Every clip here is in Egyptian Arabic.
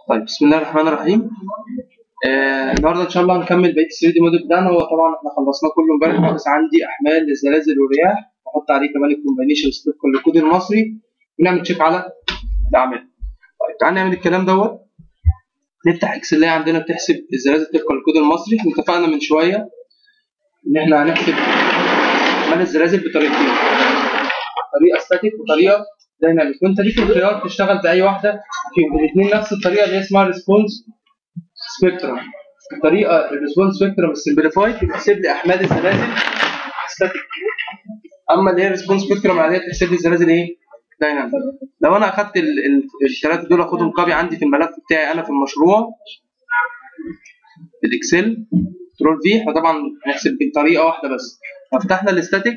طيب بسم الله الرحمن الرحيم آه النهارده ان شاء الله هنكمل بقيه 3 دي موديل بتاعنا هو طبعا احنا خلصناه كله امبارح ناقص عندي احمال للزلازل والرياح واحط عليه كمان الكومبينيشن طبقا للكود المصري ونعمل تشيك على الاعمال طيب تعالى نعمل الكلام دوت نفتح اكسل عندنا بتحسب الزلازل طبقا للكود المصري احنا اتفقنا من شويه ان احنا هنحسب احمال الزلازل بطريقتين طريقه ستاتيك وطريقه دايناميك وانت ليك الخيار تشتغل باي واحده فيهم الاثنين نفس الطريقه اللي هي اسمها ريسبونس سبيكترم الطريقه الريسبونس سبيكترم السمبليفايد بتحسب لي احمال الزلازل ستاتيك اما اللي هي ريسبونس سبيكترم العاديه بتحسب لي الزلازل ايه دايناميك لو انا اخدت الثلاثه دول اخدهم كوبي عندي في الملف بتاعي انا في المشروع في الاكسل كنترول في احنا طبعا هنحسب بطريقه واحده بس فتحنا الاستاتيك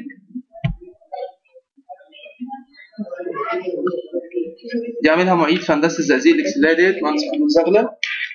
دي عاملها معيد في هندسه الزقازيق الاكسليه ديت مهندس محمود زغله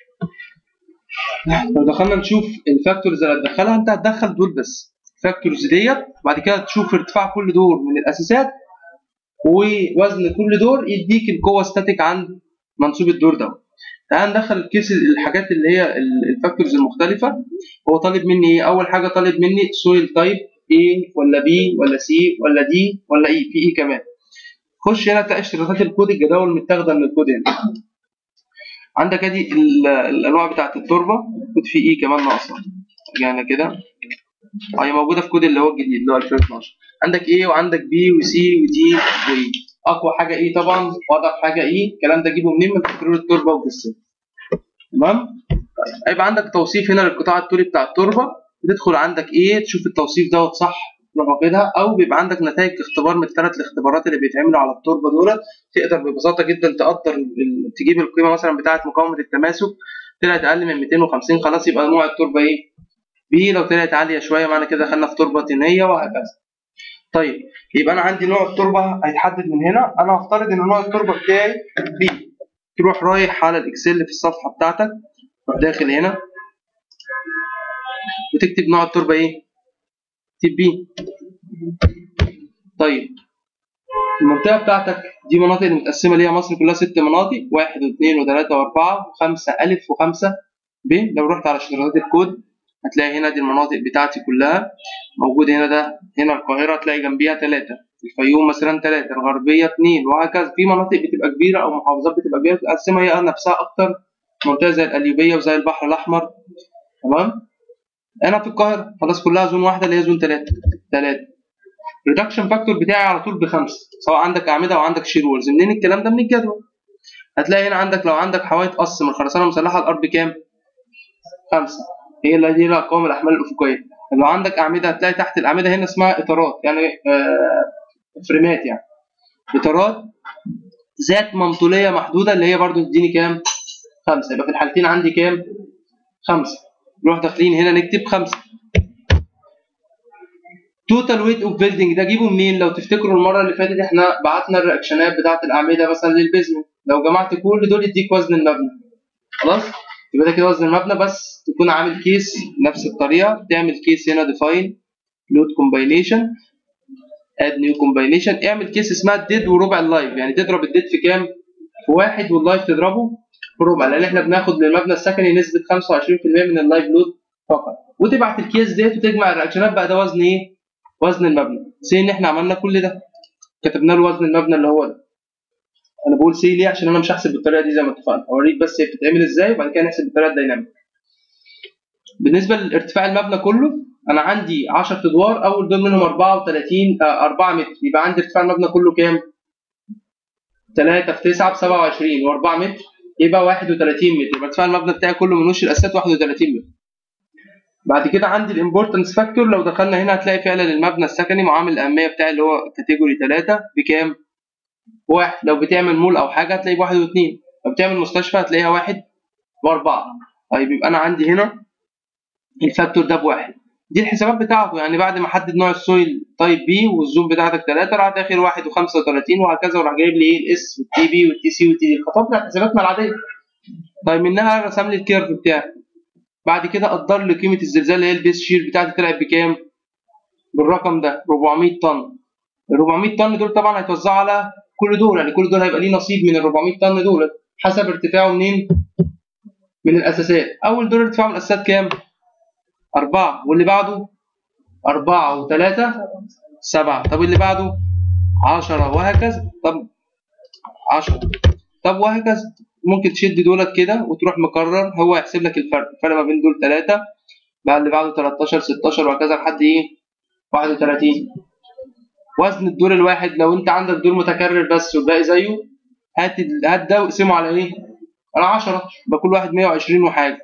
لو دخلنا نشوف الفاكتورز اللي هتدخلها انت هتدخل دول بس الفاكتورز ديت وبعد كده تشوف ارتفاع كل دور من الاساسات ووزن كل دور يديك القوه ستاتيك عند منسوب الدور ده تعال ندخل الكيس الحاجات اللي هي الفاكتورز المختلفه هو طالب مني ايه اول حاجه طالب مني سويل تايب A ولا B ولا C ولا D ولا E في E كمان خش هنا تلاقي اشتراطات الكود الجداول متاخده من الكود هنا عندك ادي الانواع بتاعت التربه كود في اي كمان ناقصه رجعنا كده هي موجوده في كود اللي هو الجديد اللي هو 2012 عندك ايه وعندك بي وسي ودي واي اقوى حاجه ايه طبعا واضعف حاجه ايه الكلام ده اجيبه منين من كنترول التربه والجسم تمام هيبقى عندك توصيف هنا للقطاع الطولي بتاع التربه بتدخل عندك ايه تشوف التوصيف دوت صح تروح واخدها او بيبقى عندك نتائج اختبار من الثلاث الاختبارات اللي بيتعملوا على التربه دول تقدر ببساطه جدا تقدر تجيب القيمه مثلا بتاعه مقاومه التماسك طلعت اقل من 250 خلاص يبقى نوع التربه ايه بي لو طلعت عاليه شويه معنى كده دخلنا في تربه طينيه وهكذا طيب يبقى انا عندي نوع التربه هيتحدد من هنا انا هفترض ان نوع التربه بتاعي بي تروح رايح على الاكسل في الصفحه بتاعتك تروح داخل هنا وتكتب نوع التربه ايه تكتب بي طيب المنطقة بتاعتك دي مناطق اللي متقسمة ليها مصر كلها ست مناطق واحد واثنين وثلاثة وأربعة وخمسة ألف وخمسة ب لو رحت على اشتراطات الكود هتلاقي هنا دي المناطق بتاعتي كلها موجود هنا ده هنا القاهرة هتلاقي جنبيها ثلاثة الفيوم مثلا ثلاثة الغربية اثنين وهكذا في مناطق بتبقى كبيرة أو محافظات بتبقى كبيرة بتقسمها هي نفسها أكتر منطقة زي القليوبية وزي البحر الأحمر تمام أنا في القاهرة خلاص كلها زون واحدة اللي هي زون ثلاثة ثلاثة الريدكشن فاكتور بتاعي على طول بخمسه سواء عندك اعمده او عندك شير وولز منين الكلام ده من الجدول هتلاقي هنا عندك لو عندك حوايط قص من خرسانه مسلحه الارض بكام؟ خمسه هي اللي دي ارقام الاحمال الافقيه لو عندك اعمده هتلاقي تحت الاعمده هنا اسمها اطارات يعني آه فريمات يعني اطارات ذات منطوليه محدوده اللي هي برضو تديني كام؟ خمسه يبقى في الحالتين عندي كام؟ خمسه نروح داخلين هنا نكتب خمسه توتال ويت اوف بيلدينج ده اجيبه منين لو تفتكروا المره اللي فاتت احنا بعتنا الرياكشنات بتاعه الاعمده مثلا للبيزمنت لو جمعت كل دول يديك وزن المبنى خلاص يبقى ده كده وزن المبنى بس تكون عامل كيس نفس الطريقه تعمل كيس هنا ديفاين لود كومباينيشن اد نيو كومباينيشن اعمل كيس اسمها الديد وربع اللايف يعني تضرب الديد في كام في واحد واللايف تضربه في ربع لان احنا بناخد للمبنى السكني نسبه 25% من اللايف لود فقط وتبعت الكيس ديت وتجمع الرياكشنات بقى ده وزن ايه وزن المبنى سي ان احنا عملنا كل ده كتبنا له وزن المبنى اللي هو ده انا بقول سي ليه عشان انا مش هحسب بالطريقه دي زي ما اتفقنا اوريك بس هي بتتعمل ازاي وبعد كده نحسب بالطريقه الديناميك بالنسبه لارتفاع المبنى كله انا عندي 10 ادوار اول دور منهم 34 آه 4 متر يبقى عندي ارتفاع المبنى كله كام 3 في 9 ب 27 و4 متر يبقى 31 متر يبقى ارتفاع المبنى بتاعي كله من وش الاساسات 31 متر بعد كده عندي الامبورتنس فاكتور لو دخلنا هنا هتلاقي فعلا المبنى السكني معامل الاهميه بتاعي اللي هو كاتيجوري 3 بكام؟ واحد لو بتعمل مول او حاجه هتلاقي بواحد واثنين لو بتعمل مستشفى هتلاقيها واحد واربعه طيب يبقى انا عندي هنا الفاكتور ده بواحد دي الحسابات بتاعته يعني بعد ما احدد نوع السويل تايب بي والزوم بتاعتك 3 راح داخل 1 و35 وهكذا وراح جايب لي ايه الاس والتي بي والتي سي والتي دي الخطوات بتاعت حساباتنا العاديه طيب منها رسم لي الكيرف بتاعي بعد كده قدر لي قيمه الزلزال اللي هي البيس شير بتاعتي طلعت بكام؟ بالرقم ده 400 طن ال 400 طن دول طبعا هيتوزعوا على كل دول يعني كل دول هيبقى ليه نصيب من ال 400 طن دول حسب ارتفاعه منين؟ من الاساسات اول دور ارتفاع من الاساسات كام؟ أربعة واللي بعده أربعة وثلاثة سبعة طب اللي بعده عشرة وهكذا طب عشرة طب وهكذا ممكن تشد دولت كده وتروح مكرر هو يحسب لك الفرق الفرق ما بين دول ثلاثة بعد اللي بعده 13 16 وهكذا لحد ايه 31 وزن الدور الواحد لو انت عندك دور متكرر بس والباقي زيه هات هات ده واقسمه على ايه؟ على 10 يبقى كل واحد 120 وحاجه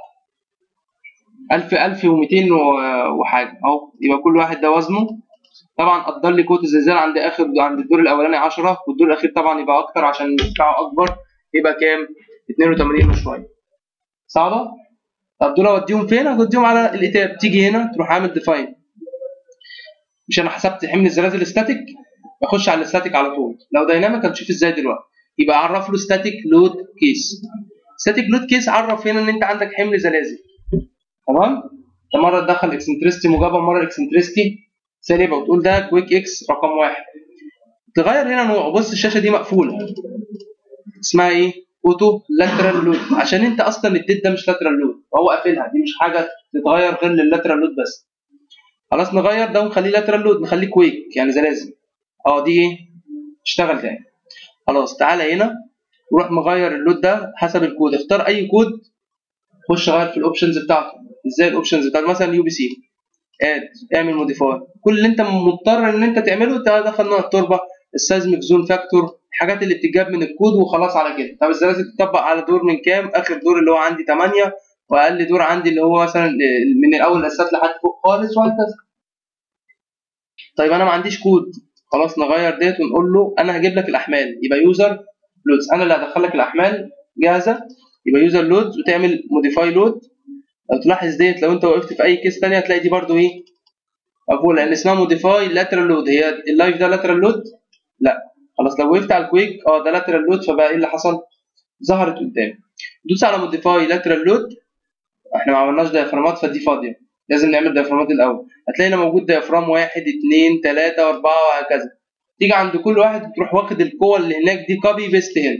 1000 1200 وحاجه اهو يبقى كل واحد ده وزنه طبعا قدر لي قوه الزلزال عند اخر عند الدور الاولاني 10 والدور الاخير طبعا يبقى اكتر عشان بتاعه اكبر يبقى كام 82 وشويه صعبه طب دول اوديهم فين هتوديهم على الاتاب تيجي هنا تروح عامل ديفاين مش انا حسبت حمل الزلازل ستاتيك بخش على الستاتيك على طول لو دايناميك هنشوف ازاي دلوقتي يبقى عرف له ستاتيك لود كيس ستاتيك لود كيس عرف هنا ان انت عندك حمل زلازل تمام انت مره تدخل اكسنتريستي موجبه مره اكسنتريستي سالبه وتقول ده كويك اكس رقم واحد تغير هنا نوع بص الشاشه دي مقفوله اسمها ايه اوتو لاترال لود عشان انت اصلا اديت ده مش لاترال لود فهو قافلها دي مش حاجه تتغير غير لللاترال لود بس خلاص نغير ده ونخليه لاترال لود نخليه كويك يعني زلازل اه دي ايه اشتغل تاني خلاص تعالى هنا وروح مغير اللود ده حسب الكود اختار اي كود خش غير في الاوبشنز بتاعته ازاي الاوبشنز بتاعته مثلا يو بي سي اد اعمل موديفاي كل اللي انت مضطر ان انت تعمله تدخل نوع التربه السايزميك زون فاكتور الحاجات اللي بتتجاب من الكود وخلاص على كده طب الزلازل تطبق على دور من كام اخر دور اللي هو عندي 8 واقل دور عندي اللي هو مثلا من الاول الاساسات لحد فوق خالص وهكذا طيب انا ما عنديش كود خلاص نغير ديت ونقول له انا هجيب لك الاحمال يبقى يوزر لودز انا اللي هدخل لك الاحمال جاهزه يبقى يوزر لودز وتعمل موديفاي لود لو تلاحظ ديت لو انت وقفت في اي كيس ثانيه هتلاقي دي برده ايه مقفوله لان اسمها موديفاي لاترال لود هي اللايف ده لاترال لود لا خلاص لو وقفت على الكويك اه ده لاترال لود فبقى ايه اللي حصل ظهرت قدامي دوس على موديفاي لاترال لود احنا ما عملناش ديافرامات فدي فاضيه لازم نعمل ديافرامات الاول هتلاقي هنا موجود ديافرام واحد اثنين ثلاثة أربعة وهكذا تيجي عند كل واحد تروح واخد القوة اللي هناك دي كوبي بيست هنا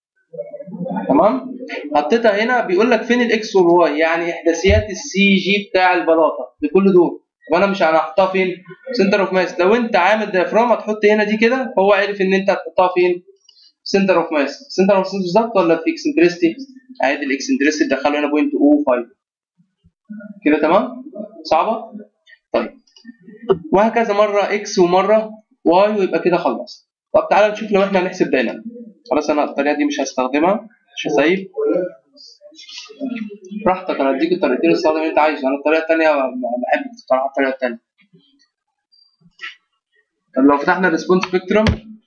تمام حطيتها هنا بيقول لك فين الاكس والواي يعني احداثيات السي جي بتاع البلاطه لكل دول وانا مش انا هحطها فين سنتر اوف ماس لو انت عامل ديافرام هتحط هنا دي كده فهو عارف ان انت هتحطها فين سنتر اوف ماس سنتر اوف ماس بالظبط ولا في اكسنتريستي عادي الاكسنتريستي تدخله هنا بوينت او 5 كده تمام صعبه طيب وهكذا مره اكس ومره واي ويبقى كده خلص طب تعالى نشوف لو احنا هنحسب دايناميك خلاص انا الطريقه دي مش هستخدمها مش هسيب براحتك انا اديك الطريقتين استخدم اللي انت عايزه انا الطريقه الثانيه بحب بصراحه الطريقه الثانيه طب لو فتحنا الريسبونس سبيكترم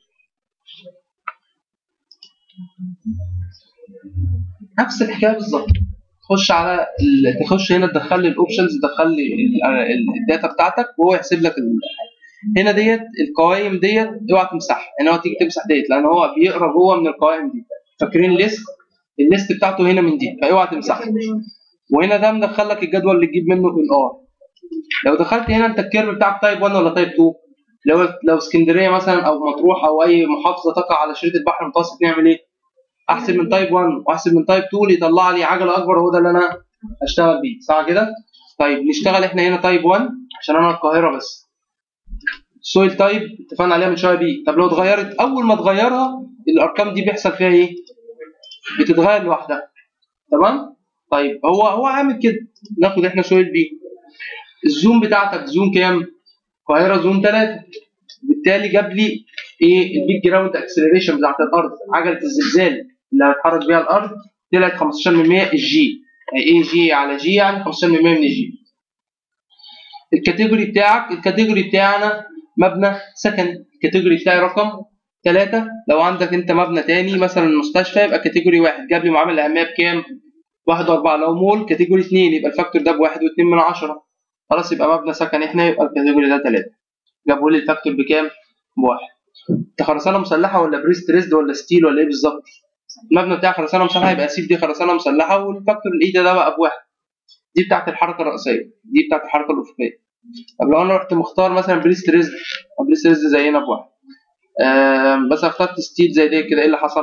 نفس الحكايه بالظبط تخش على ال... تخش هنا تدخل لي الاوبشنز تدخل لي الداتا بتاعتك وهو يحسب لك هنا ديت القوائم ديت اوعى تمسحها يعني هو تيجي تمسح ديت لان هو بيقرا جوه من القوائم دي فاكرين ليست الليست بتاعته هنا من دي فاوعى تمسحها وهنا ده مدخل لك الجدول اللي تجيب منه الار لو دخلت هنا انت الكيرف بتاعك تايب 1 ولا تايب 2 لو لو اسكندريه مثلا او مطروح او اي محافظه تقع على شريط البحر المتوسط نعمل ايه؟ احسب من تايب 1 واحسب من تايب 2 يطلع لي عجله اكبر هو ده اللي انا هشتغل بيه صح كده؟ طيب نشتغل احنا هنا تايب 1 عشان انا القاهره بس سويل تايب اتفقنا عليها من شويه بي طب لو اتغيرت اول ما تغيرها الارقام دي بيحصل فيها ايه؟ بتتغير لوحدها تمام؟ طيب هو هو عامل كده ناخد احنا سويل بي الزوم بتاعتك زوم كام؟ القاهره زوم 3 بالتالي جاب لي ايه البيج جراوند اكسلريشن بتاعت الارض عجله الزلزال اللي هيتحرك بيها الارض طلعت 15% الجي ايه جي على جي يعني 15% من الجي الكاتيجوري بتاعك الكاتيجوري بتاعنا مبنى سكن الكاتيجوري بتاعي رقم ثلاثة لو عندك انت مبنى تاني مثلا مستشفى يبقى كاتيجوري واحد جاب لي معامل الأهمية بكام؟ واحد وأربعة لو مول كاتيجوري اتنين يبقى الفاكتور ده بواحد واتنين من عشرة خلاص يبقى مبنى سكن احنا يبقى الكاتيجوري ده تلاتة جابوا لي الفاكتور بكام؟ بواحد انت خرسانة مسلحة ولا بريست ريزد ولا ستيل ولا ايه بالظبط؟ المبنى بتاع خرسانة مسلحة يبقى سيف دي خرسانة مسلحة والفاكتور الايد ده بقى بواحد دي بتاعت الحركة الرئيسية دي بتاعت الحركة الأفقية طب لو انا رحت مختار مثلا بريست ريزد بريست ريزد زينا بواحد آه بس اخترت ستيل زي دي كده ايه اللي حصل؟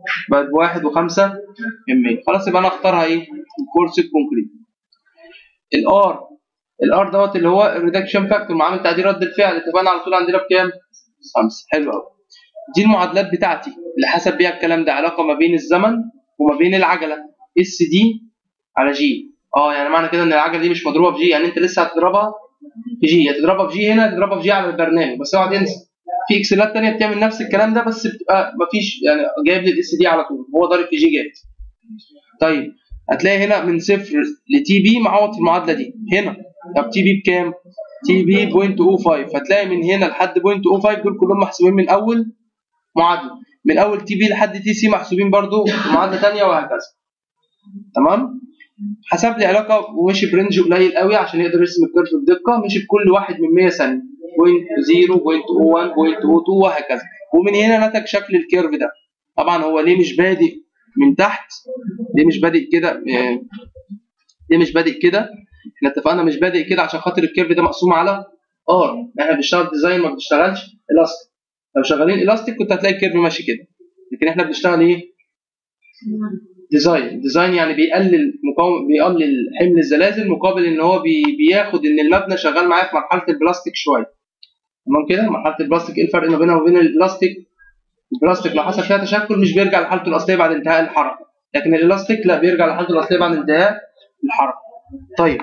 بقت بواحد وخمسة من مية خلاص يبقى انا اختارها ايه؟ الكورس الكونكريت الار الار دوت اللي هو الريدكشن فاكتور معامل تعديل رد الفعل اتفقنا على طول عندنا بكام؟ خمسة حلو قوي دي المعادلات بتاعتي اللي حسب بيها الكلام ده علاقه ما بين الزمن وما بين العجله اس دي على جي اه يعني معنى كده ان العجله دي مش مضروبه في جي يعني انت لسه هتضربها في جي هتضربها في جي هنا هتضربها في جي على البرنامج بس اوعى تنسى في اكسلات ثانيه بتعمل نفس الكلام ده بس بتبقى مفيش يعني جايب لي الاس دي على طول هو ضارب في جي جاهز طيب هتلاقي هنا من صفر لتي بي معوض في المعادله دي هنا طب تي بي بكام؟ تي بي 0.05 هتلاقي من هنا لحد 0.05 دول كلهم محسوبين من اول معادله من اول تي بي لحد تي سي محسوبين برضو في معادله ثانيه وهكذا تمام حسب لي علاقه ومشي برينج قليل قوي عشان يقدر يرسم الكيرف بدقه مشي بكل واحد من 100 ثانيه 0.0 0.01 0.02 وهكذا ومن هنا نتج شكل الكيرف ده طبعا هو ليه مش بادئ من تحت ليه مش بادئ كده آه، ليه مش بادئ كده احنا اتفقنا مش بادئ كده عشان خاطر الكيرف ده مقسوم على ار احنا بنشتغل ديزاين ما بنشتغلش الاستيك لو شغالين الاستيك كنت هتلاقي الكيرف ماشي كده لكن احنا بنشتغل ايه ديزاين ديزاين يعني بيقلل مقاوم بيقلل حمل الزلازل مقابل ان هو بي بياخد ان المبنى شغال معاه في مرحله البلاستيك شويه تمام كده مرحله البلاستيك ايه الفرق ما بينها وبين البلاستيك البلاستيك لو حصل فيها تشكل مش بيرجع لحالته الاصليه بعد انتهاء الحركه لكن الالاستيك لا بيرجع لحالته الاصليه بعد انتهاء الحركه طيب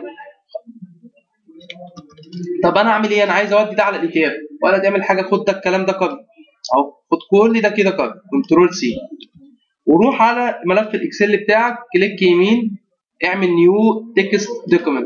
طب انا اعمل ايه انا عايز اودي ده على الايتاب ولا تعمل حاجه خد ده الكلام ده كوبي اهو خد كل ده كده كوبي كنترول سي وروح على ملف الاكسل بتاعك كليك يمين اعمل نيو تكست دوكيمنت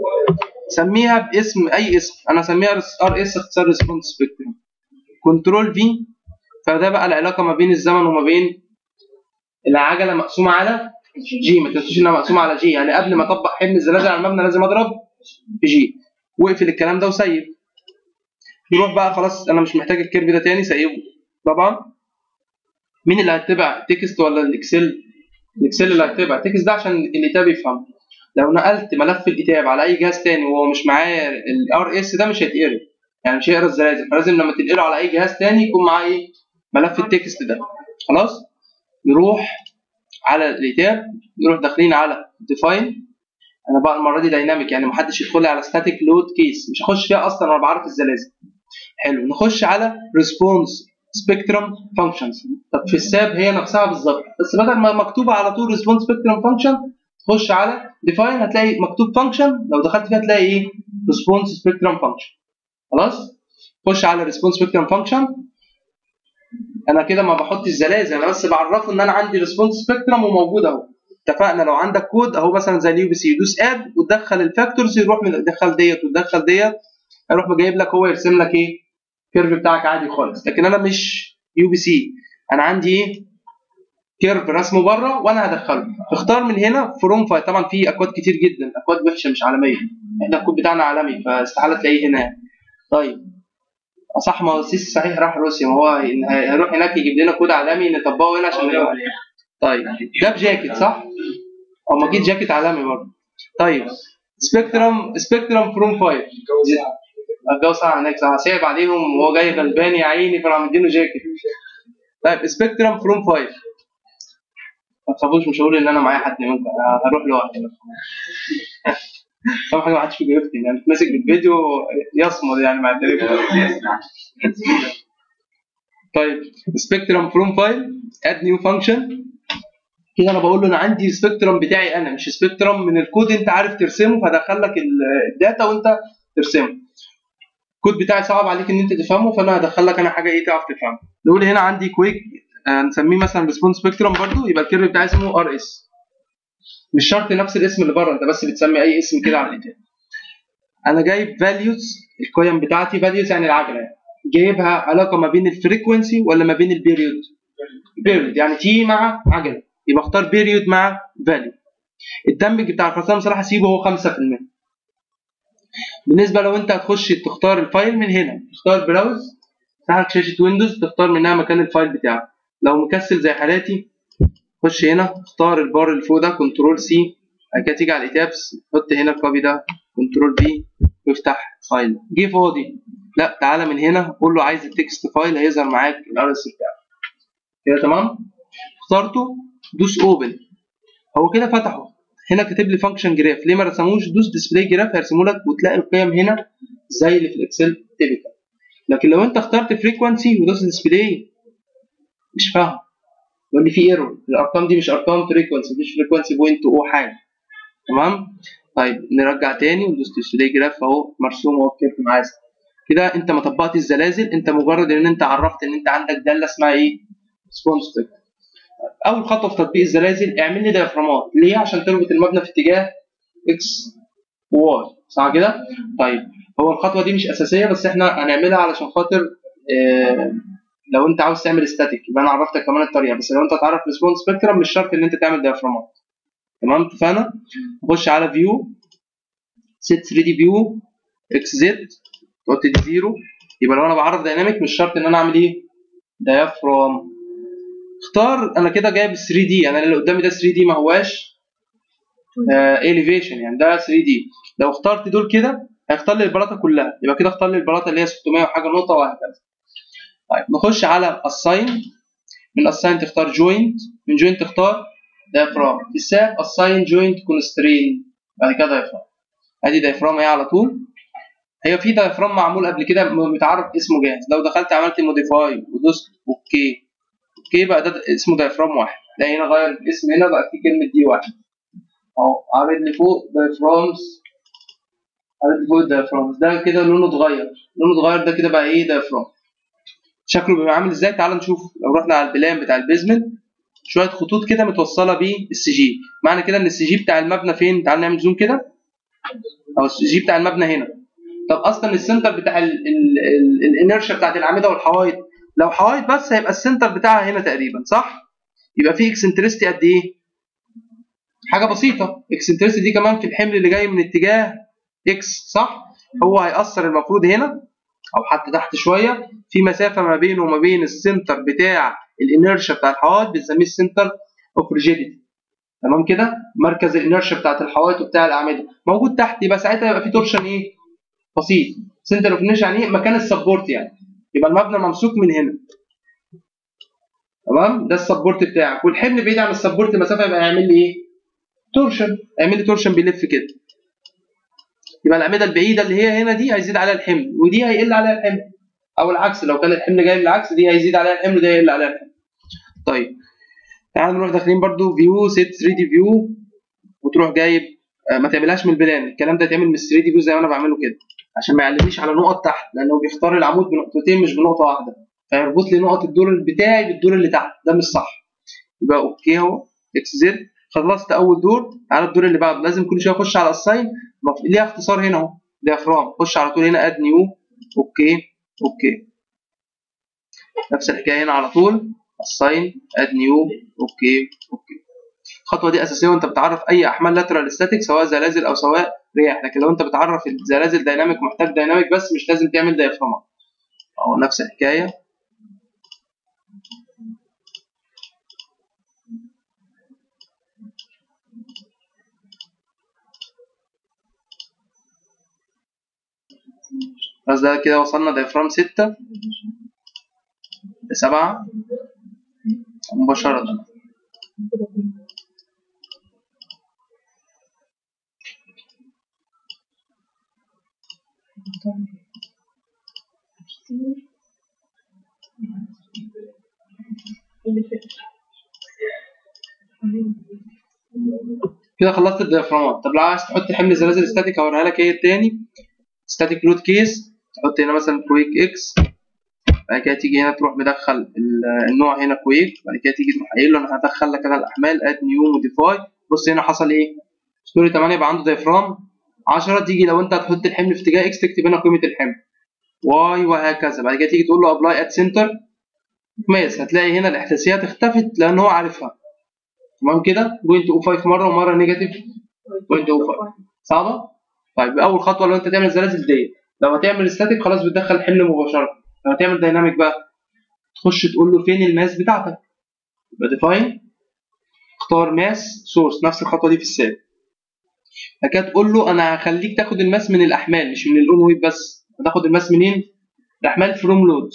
سميها باسم اي اسم انا اسميها ار اس اختصار ريسبونس سبيكترم كنترول في فده بقى العلاقه ما بين الزمن وما بين العجله مقسومه على جي ما تنسوش انها مقسومه على جي يعني قبل ما اطبق حمل الزلازل على المبنى لازم اضرب في جي واقفل الكلام ده وسيب نروح بقى خلاص انا مش محتاج الكيرف ده تاني سيبه طبعا مين اللي هيتبع تكست ولا الاكسل الاكسل اللي هيتبع التكست ده عشان الاتاب يفهم لو نقلت ملف الاتاب على اي جهاز تاني وهو مش معاه الار اس ده مش هيتقرا يعني مش هيقرا الزلازل فلازم لما تنقله على اي جهاز تاني يكون معاه ايه ملف التكست ده خلاص نروح على الاتاب نروح داخلين على ديفاين انا بقى المره دي دايناميك يعني محدش يدخل لي على ستاتيك لود كيس مش هخش فيها اصلا وانا بعرف الزلازل حلو نخش على ريسبونس سبيكترم فانكشنز طب في الساب هي نفسها بالظبط بس بدل ما مكتوبه على طول ريسبونس سبيكترم فانكشن تخش على ديفاين هتلاقي مكتوب فانكشن لو دخلت فيها تلاقي ايه ريسبونس سبيكترم فانكشن خلاص خش على ريسبونس سبيكترم فانكشن انا كده ما بحط الزلازل انا بس بعرفه ان انا عندي ريسبونس سبيكترم وموجود اهو اتفقنا لو عندك كود اهو مثلا زي اليو بي سي يدوس اد وتدخل الفاكتورز يروح مدخل ديت وتدخل ديت هيروح جايب لك هو يرسم لك ايه الكيرف بتاعك عادي خالص لكن انا مش يو بي سي انا عندي ايه كيرف رسمه بره وانا هدخله اختار من هنا فروم فايل طبعا في اكواد كتير جدا اكواد وحشه مش عالميه احنا الكود بتاعنا عالمي فاستحاله تلاقيه هنا طيب صح ما هو السيسي صحيح راح روسيا ما هو هيروح هناك يجيب لنا كود عالمي نطبقه هنا عشان نروح طيب جاب جاكيت صح؟ او ما جيت جاكيت عالمي برضه طيب سبيكترم سبيكترم فروم فايل الجو ساعة هناك ساعة صعب عليهم وهو جاي غلبان يا عيني فراحوا مدينه جاكيت طيب سبيكترم فروم فايل ما تخافوش مش هقول ان انا معايا حد منكم هروح لوحدي طبعا حاجه ما حدش بيفتي يعني ماسك بالفيديو يصمد يعني مع التليفون طيب سبيكترم فروم فايل اد نيو فانكشن كده انا بقول له انا عندي سبيكترم بتاعي انا مش سبيكترم من الكود انت عارف ترسمه فدخل لك الداتا وانت ترسمه الكود بتاعي صعب عليك ان انت تفهمه فانا هدخل لك انا حاجه ايه تعرف تفهمها نقول هنا عندي كويك آه نسميه مثلا ريسبونس سبيكترم برضو يبقى الكيرف بتاعي اسمه ار اس مش شرط نفس الاسم اللي بره انت بس بتسمي اي اسم كده على الانترنت انا جايب فاليوز القيم بتاعتي فاليوز يعني العجله يعني. جايبها علاقه ما بين الفريكونسي ولا ما بين البيريود بيريود يعني تي مع عجله يبقى اختار بيريود مع فاليو الدمج بتاع الخرسانه بصراحه سيبه هو 5% بالنسبه لو انت هتخش تختار الفايل من هنا تختار براوز تفتح شاشه ويندوز تختار منها مكان الفايل بتاعك لو مكسل زي حالاتي خش هنا اختار البار اللي فوق ده كنترول سي بعد كده تيجي على الايتابس حط هنا الكوبي ده كنترول بي وافتح فايل جه فاضي لا تعالى من هنا قول له عايز التكست فايل هيظهر معاك الار اس بتاعك كده تمام اخترته دوس اوبن هو كده فتحه هنا كاتب لي فانكشن جراف ليه ما رسموش دوس ديسبلاي جراف هيرسموا لك وتلاقي القيم هنا زي اللي في الاكسل تيبيكال لكن لو انت اخترت فريكوانسي ودوس ديسبلاي مش فاهم يقول لي في ايرور الارقام دي مش ارقام فريكوانسي مفيش فريكوانسي بوينت او حاجه تمام طيب نرجع تاني وندوس ديسبلاي جراف اهو مرسوم اهو الكيرف معايا كده انت ما طبقت الزلازل انت مجرد ان انت عرفت ان انت عندك داله اسمها ايه؟ ريسبونس اول خطوه في تطبيق الزلازل اعمل لي ديافرامات ليه؟ عشان تربط المبنى في اتجاه اكس وواي صح كده؟ طيب هو الخطوه دي مش اساسيه بس احنا هنعملها علشان خاطر اه لو انت عاوز تعمل ستاتيك يبقى انا عرفتك كمان الطريقه بس لو انت تعرف ريسبونس سبيكترم مش شرط ان انت تعمل ديافرامات تمام اتفقنا؟ نخش على فيو سيت 3 دي فيو اكس زد تحط دي زيرو يبقى لو انا بعرف دايناميك مش شرط ان انا اعمل ايه؟ ديافرام اختار انا كده جايب 3 دي انا اللي قدامي ده 3 دي ما هواش اليفيشن يعني ده 3 دي لو اخترت دول كده هيختار لي البلاطه كلها يبقى كده اختار لي البلاطه اللي هي 600 وحاجه نقطه وهكذا طيب نخش على اساين من اساين تختار جوينت من جوينت تختار دايفرام في الساب اساين جوينت كونسترين بعد كده دايفرام ادي دايفرام اهي على طول هي في دايفرام معمول قبل كده متعرف اسمه جاهز لو دخلت عملت موديفاي ودوست اوكي اوكي بقى ده اسمه دايفرام واحد ده هنا غير الاسم هنا بقى في كلمه دي واحد اهو عامل لي فوق دايفرامز عامل لي فوق الدايفرامز ده كده لونه اتغير لونه اتغير ده كده بقى ايه دايفرام شكله بيبقى عامل ازاي تعال نشوف لو رحنا على البلان بتاع البيزمنت شويه خطوط كده متوصله بالسي جي معنى كده ان السي جي بتاع المبنى فين تعال نعمل زوم كده او السي جي بتاع المبنى هنا طب اصلا السنتر بتاع الانرشيا بتاعت الاعمده والحوايط لو حوايط بس هيبقى السنتر بتاعها هنا تقريبا صح يبقى في اكسنترستي قد ايه حاجه بسيطه اكسنترستي دي كمان في الحمل اللي جاي من اتجاه اكس صح هو هيأثر المفروض هنا او حتى تحت شويه في مسافه ما بينه وما بين السنتر بتاع الانرشيا بتاع الحوائط بنسميه السنتر اوف ريجيديتي تمام كده مركز الانرشيا بتاعت الحوائط وبتاع الاعمده موجود تحت يبقى ساعتها يبقى في تورشن ايه بسيط سنتر اوف انرشيا يعني ايه مكان السبورت يعني يبقى المبنى ممسوك من هنا تمام ده السبورت بتاعك والحمل بعيد عن السبورت مسافه يبقى هيعمل لي ايه تورشن هيعمل لي تورشن بيلف كده يبقى الاعمده البعيده اللي هي هنا دي هيزيد عليها الحمل ودي هيقل عليها الحمل او العكس لو كان الحمل جاي بالعكس دي هيزيد عليها الحمل وده هيقل عليها الحمل طيب تعال نروح داخلين برضو فيو سيت 3 دي فيو وتروح جايب ما تعملهاش من البلان الكلام ده يتعمل من 3 دي فيو زي ما انا بعمله كده عشان ما يعلمنيش على نقط تحت لانه بيختار العمود بنقطتين مش بنقطه واحده فيربط لي نقط الدور بتاعي بالدور اللي تحت ده مش صح يبقى اوكي اهو اكس زد خلصت اول دور تعالى الدور اللي بعده لازم كل شويه اخش على الساين ليها اختصار هنا اهو ديافرام خش على طول هنا اد نيو اوكي اوكي نفس الحكايه هنا على طول الساين اد نيو اوكي اوكي الخطوه دي اساسيه وانت بتعرف اي احمال لاترال ستاتيك سواء زلازل او سواء رياح لكن لو انت بتعرف الزلازل دايناميك محتاج دايناميك بس مش لازم تعمل ديافرامات اهو نفس الحكايه بس ده كده وصلنا ديافرام ستة لسبعة مباشرة كده خلصت الديافرامات طب لو عايز تحط حمل زلازل ستاتيك هوريها لك ايه تاني ستاتيك لود كيس تحط هنا مثلا كويك اكس بعد كده تيجي هنا تروح مدخل النوع هنا كويك بعد كده تيجي تروح قايل له انا هدخل لك انا الاحمال اد نيو موديفاي بص هنا حصل ايه ستوري 8 يبقى عنده ديافرام 10 تيجي لو انت هتحط الحمل في اتجاه اكس تكتب هنا قيمه الحمل واي وهكذا بعد كده تيجي تقول له ابلاي ات سنتر ماس هتلاقي هنا الاحداثيات اختفت لان هو عارفها تمام كده بوينت او 5 مره ومره نيجاتيف بوينت او 5 صعبه طيب اول خطوه لو انت تعمل زلازل ديت لو هتعمل ستاتيك خلاص بتدخل حمل مباشره لو هتعمل دايناميك بقى تخش تقول له فين الماس بتاعتك يبقى ديفاين اختار ماس سورس نفس الخطوه دي في الساب بعد كده تقول له انا هخليك تاخد الماس من الاحمال مش من الاون ويب بس هتاخد الماس منين؟ الاحمال فروم لودز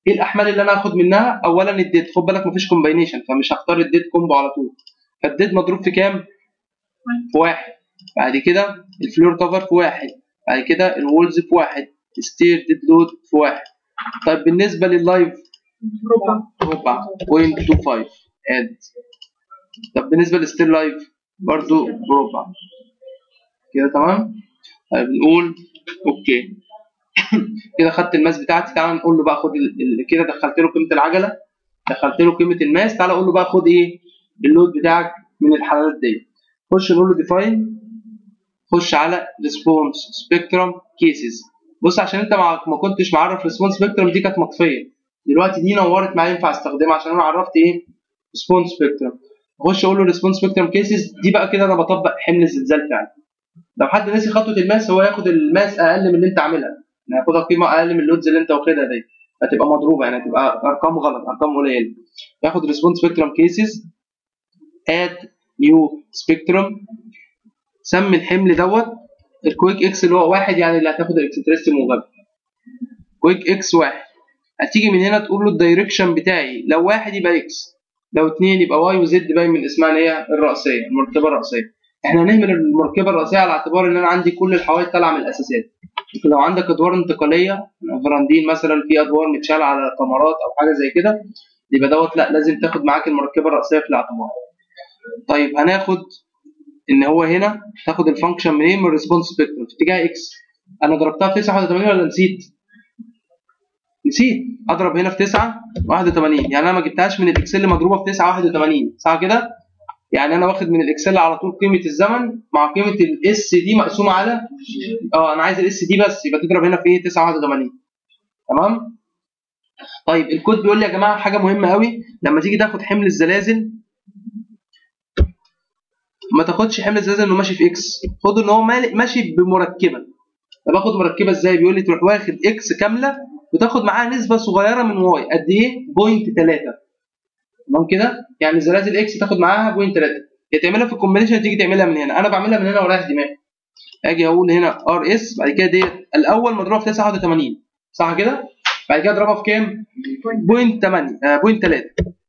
ايه الاحمال اللي انا هاخد منها اولا الديد خد بالك مفيش كومباينيشن فمش هختار الديد كومبو على طول فالديد مضروب في كام في واحد بعد كده الفلور كفر في واحد بعد كده الوولز في واحد ستير ديد لود في واحد طيب بالنسبه لللايف ربع ربع 0.25 اد طب بالنسبه للستيل لايف برضو بربع كده تمام طيب نقول اوكي كده خدت الماس بتاعتي تعالى نقول له بقى خد ال- ال- كده دخلت له قيمه العجله دخلت له قيمه الماس تعالى اقول له بقى خد ايه اللود بتاعك من الحالات دي خش نقول له ديفاين خش على ريسبونس سبيكترم كيسز بص عشان انت مع- ما كنتش معرف ريسبونس سبيكترم دي كانت مطفيه دلوقتي دي نورت معايا ينفع استخدمها عشان انا عرفت ايه ريسبونس سبيكترم اخش اقول له ريسبونس سبيكترم كيسز دي بقى كده انا بطبق حمل الزلزال فعلا لو حد نسي خطوه الماس هو ياخد الماس اقل من اللي انت عاملها يعني ياخدها قيمه اقل من اللودز اللي انت واخدها دي هتبقى مضروبه يعني هتبقى ارقام غلط ارقام قليله ياخد ريسبونس سبيكترم كيسز اد نيو سبيكترم سمي الحمل دوت الكويك اكس اللي هو واحد يعني اللي هتاخد الاكستريستي موجب كويك اكس واحد هتيجي من هنا تقول له الدايركشن بتاعي لو واحد يبقى اكس لو اتنين يبقى واي وزد باين من اسمها اللي هي الرأسية المركبة الرأسية احنا هنهمل المركبة الرأسية على اعتبار ان انا عندي كل الحوائط طالعة من الاساسات لكن لو عندك ادوار انتقالية فراندين مثلا في ادوار متشالة على كاميرات او حاجة زي كده يبقى دوت لا لازم تاخد معاك المركبة الرأسية في الاعتبار طيب هناخد ان هو هنا تاخد الفانكشن منين من الريسبونس سبيكترم في اتجاه اكس انا ضربتها في 89 ولا نسيت؟ نسيت اضرب هنا في 9 81 يعني انا ما جبتهاش من الاكسل مضروبه في 9 81 صح كده؟ يعني انا واخد من الاكسل على طول قيمه الزمن مع قيمه الاس دي مقسومه على اه انا عايز الاس دي بس يبقى تضرب هنا في ايه 9 81 تمام؟ طيب الكود بيقول لي يا جماعه حاجه مهمه قوي لما تيجي تاخد حمل الزلازل ما تاخدش حمل الزلازل انه ماشي في اكس خد ان هو مال- ماشي بمركبه طب اخد مركبه ازاي بيقول لي تروح واخد اكس كامله وتاخد معاها نسبه صغيره من واي قد ايه بوينت 3 تمام كده يعني زلازل اكس تاخد معاها بوينت 3 يا تعملها في الكومبينيشن تيجي تعملها من هنا انا بعملها من هنا ورايح دماغي اجي اقول هنا ار اس بعد كده ديت الاول مضروبه في 89 صح كده بعد كده اضربها في كام بوينت 8 آه بوينت 3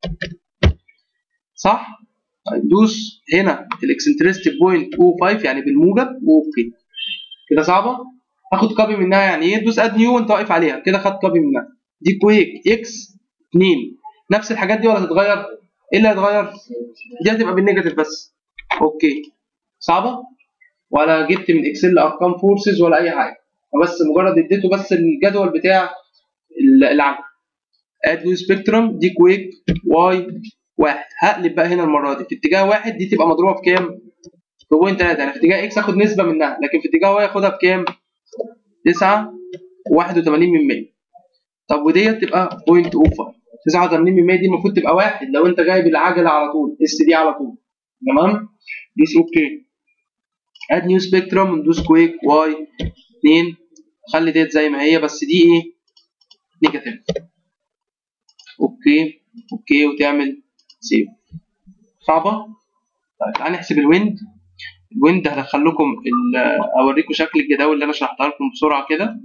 صح طيب دوس هنا الاكسنتريستي بوينت 05 يعني بالموجب واوكي كده صعبه هاخد كوبي منها يعني ايه دوس اد نيو وانت واقف عليها كده خدت كوبي منها دي كويك اكس 2 نفس الحاجات دي ولا هتتغير ايه اللي هيتغير دي هتبقى بالنيجاتيف بس اوكي صعبه ولا جبت من اكسل ارقام فورسز ولا اي حاجه بس مجرد اديته بس الجدول بتاع ال- العجل اد نيو سبيكترم دي كويك واي واحد هقلب بقى هنا المره دي في اتجاه واحد دي تبقى مضروبه في كام؟ في بوينت 3 يعني في اتجاه اكس اخد نسبه منها لكن في اتجاه واي اخدها بكام؟ 9 81 من 100 طب وديت تبقى 0.05 89 من 100 دي المفروض تبقى واحد لو انت جايب العجله على طول اس دي على طول تمام؟ دوس اوكي اد نيو سبيكترم ندوس كويك واي 2 خلي ديت زي ما هي بس دي ايه؟ نيجاتيف اوكي اوكي وتعمل سيف صعبه طيب تعالى نحسب الويند الويند هدخل لكم ال- اوريكم شكل الجداول اللي انا شرحتها لكم بسرعه كده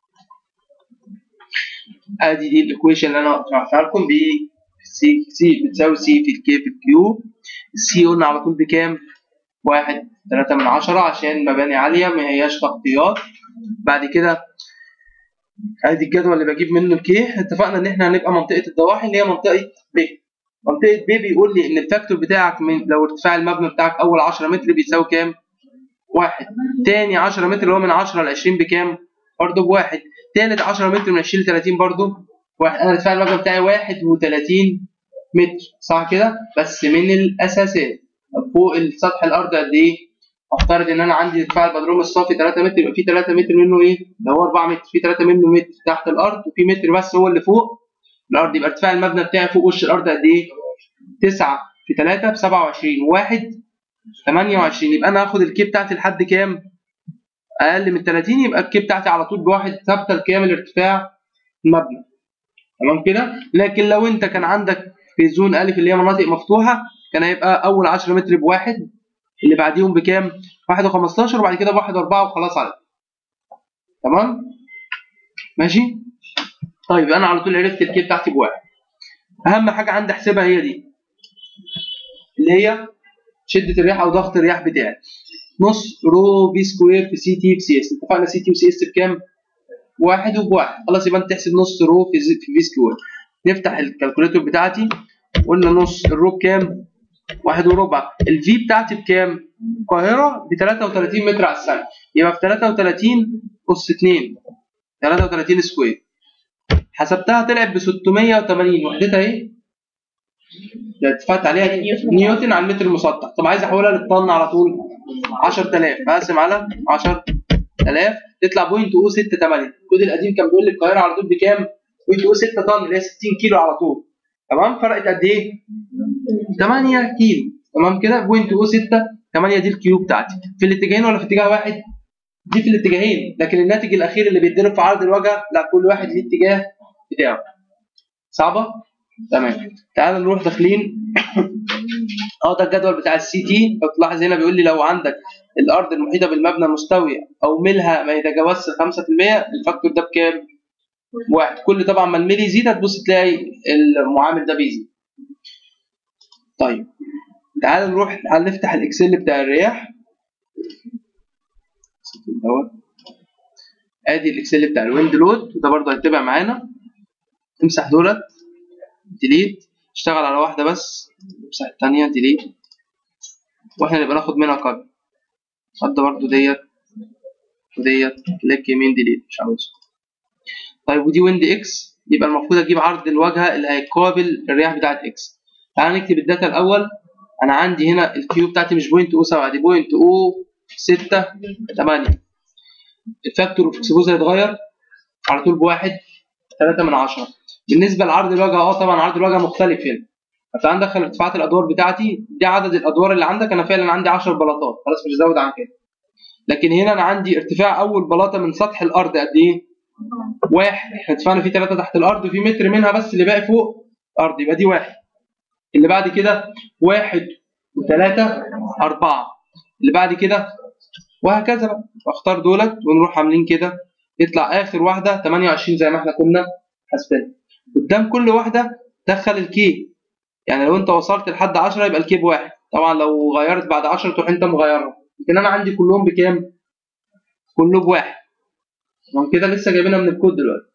ادي دي الايكويشن اللي انا شرحتها لكم بي سي سي بتساوي سي في الكي في الكيو السي قلنا على طول بكام؟ واحد تلاتة من عشرة عشان مباني عالية ما هياش تغطيات بعد كده ادي الجدول اللي بجيب منه الكي اتفقنا ان احنا هنبقى منطقة الضواحي اللي هي منطقة ب منطقة ب بيقول لي ان الفاكتور بتاعك من لو ارتفاع المبنى بتاعك اول 10 متر بيساوي كام؟ واحد تاني 10 متر اللي هو من 10 ل 20 بكام؟ برضه بواحد تالت 10 متر من 20 ل 30 برضه واحد انا ارتفاع المبنى بتاعي 31 متر صح كده؟ بس من الاساسات طب فوق سطح الارض قد ايه؟ افترض ان انا عندي ارتفاع البدروم الصافي 3 متر يبقى في 3 متر منه ايه؟ اللي هو 4 متر في 3 منه متر تحت الارض وفي متر بس هو اللي فوق الارض يبقى ارتفاع المبنى بتاعي فوق وش الارض قد ايه؟ 9 في 3 ب 27 1 28 يبقى انا هاخد الكي بتاعتي لحد كام؟ اقل من 30 يبقى الكي بتاعتي على طول بواحد ثابته لكامل ارتفاع المبنى تمام كده؟ لكن لو انت كان عندك في زون الف اللي هي مناطق مفتوحه كان هيبقى اول 10 متر بواحد اللي بعديهم بكام؟ 1 و15 وبعد كده 1 و4 وخلاص على كده. تمام؟ ماشي؟ طيب انا على طول عرفت الكي بتاعتي بواحد اهم حاجه عندي احسبها هي دي اللي هي شده الرياح او ضغط الرياح بتاعي نص رو بي سكوير في سي تي في سي اس اتفقنا سي تي وسي اس بكام؟ واحد وبواحد خلاص يبقى انت تحسب نص رو في زي- في في سكوير نفتح الكالكوليتور بتاعتي قلنا نص الرو بكام؟ واحد وربع الفي بتاعتي بكام؟ القاهرة ب 33 متر على الثانية يبقى في 33 أس 2 33 سكوير حسبتها طلعت ب 680 وحدتها ايه؟ ده اتفقت عليها نيوتن. نيوتن على المتر المسطح طب عايز احولها للطن على طول 10000 اقسم على 10000 تطلع بوينت او 68 الكود القديم كان بيقول لي القاهره على طول بكام؟ بوينت او 6 طن اللي هي 60 كيلو على طول تمام فرقت قد ايه؟ 8 كيلو تمام كده بوينت او 6 8 دي الكيو بتاعتي في الاتجاهين ولا في اتجاه واحد؟ دي في الاتجاهين لكن الناتج الاخير اللي بيتضرب في عرض الوجه لا كل واحد ليه اتجاه بتاعه صعبه؟ تمام تعال نروح داخلين اه ده الجدول بتاع السي تي لو تلاحظ هنا بيقول لي لو عندك الارض المحيطه بالمبنى مستويه او ميلها ما يتجاوزش 5% الفاكتور ده بكام؟ واحد كل طبعا ما الميل يزيد هتبص تلاقي المعامل ده بيزيد طيب تعال نروح تعال نفتح الاكسل بتاع الرياح دوت. ادي الاكسل بتاع الويند لود وده برضه هيتبع معانا امسح دولت ديليت اشتغل على واحده بس امسح الثانيه ديليت واحنا نبقى ناخد منها كوبي خد برضه ديت وديت كليك يمين ديليت مش عاوزها طيب ودي ويند اكس يبقى المفروض اجيب عرض الواجهه اللي هيقابل الرياح بتاعت اكس تعال نكتب الداتا الاول انا عندي هنا الكيو بتاعتي مش بوينت او 7 دي بوينت او 6 8 الفاكتور اوف اكسبوز هيتغير على طول بواحد 3 من 10 بالنسبه لعرض الواجهه اه طبعا عرض الواجهه مختلف هنا فانت عندك ارتفاعات الادوار بتاعتي دي عدد الادوار اللي عندك انا فعلا عندي 10 بلاطات خلاص مش هزود عن كده لكن هنا انا عندي ارتفاع اول بلاطه من سطح الارض قد ايه؟ واحد احنا اتفقنا في ثلاثه تحت الارض وفي متر منها بس اللي باقي فوق الارض يبقى دي واحد اللي بعد كده واحد وثلاثه اربعه اللي بعد كده وهكذا بقى اختار دولت ونروح عاملين كده يطلع اخر واحده 28 زي ما احنا كنا حاسبينها قدام كل واحده دخل الكي يعني لو انت وصلت لحد 10 يبقى الكي بواحد طبعا لو غيرت بعد 10 تروح انت مغيرها لكن انا عندي كلهم بكام؟ كله بواحد تمام كده لسه جايبينها من الكود دلوقتي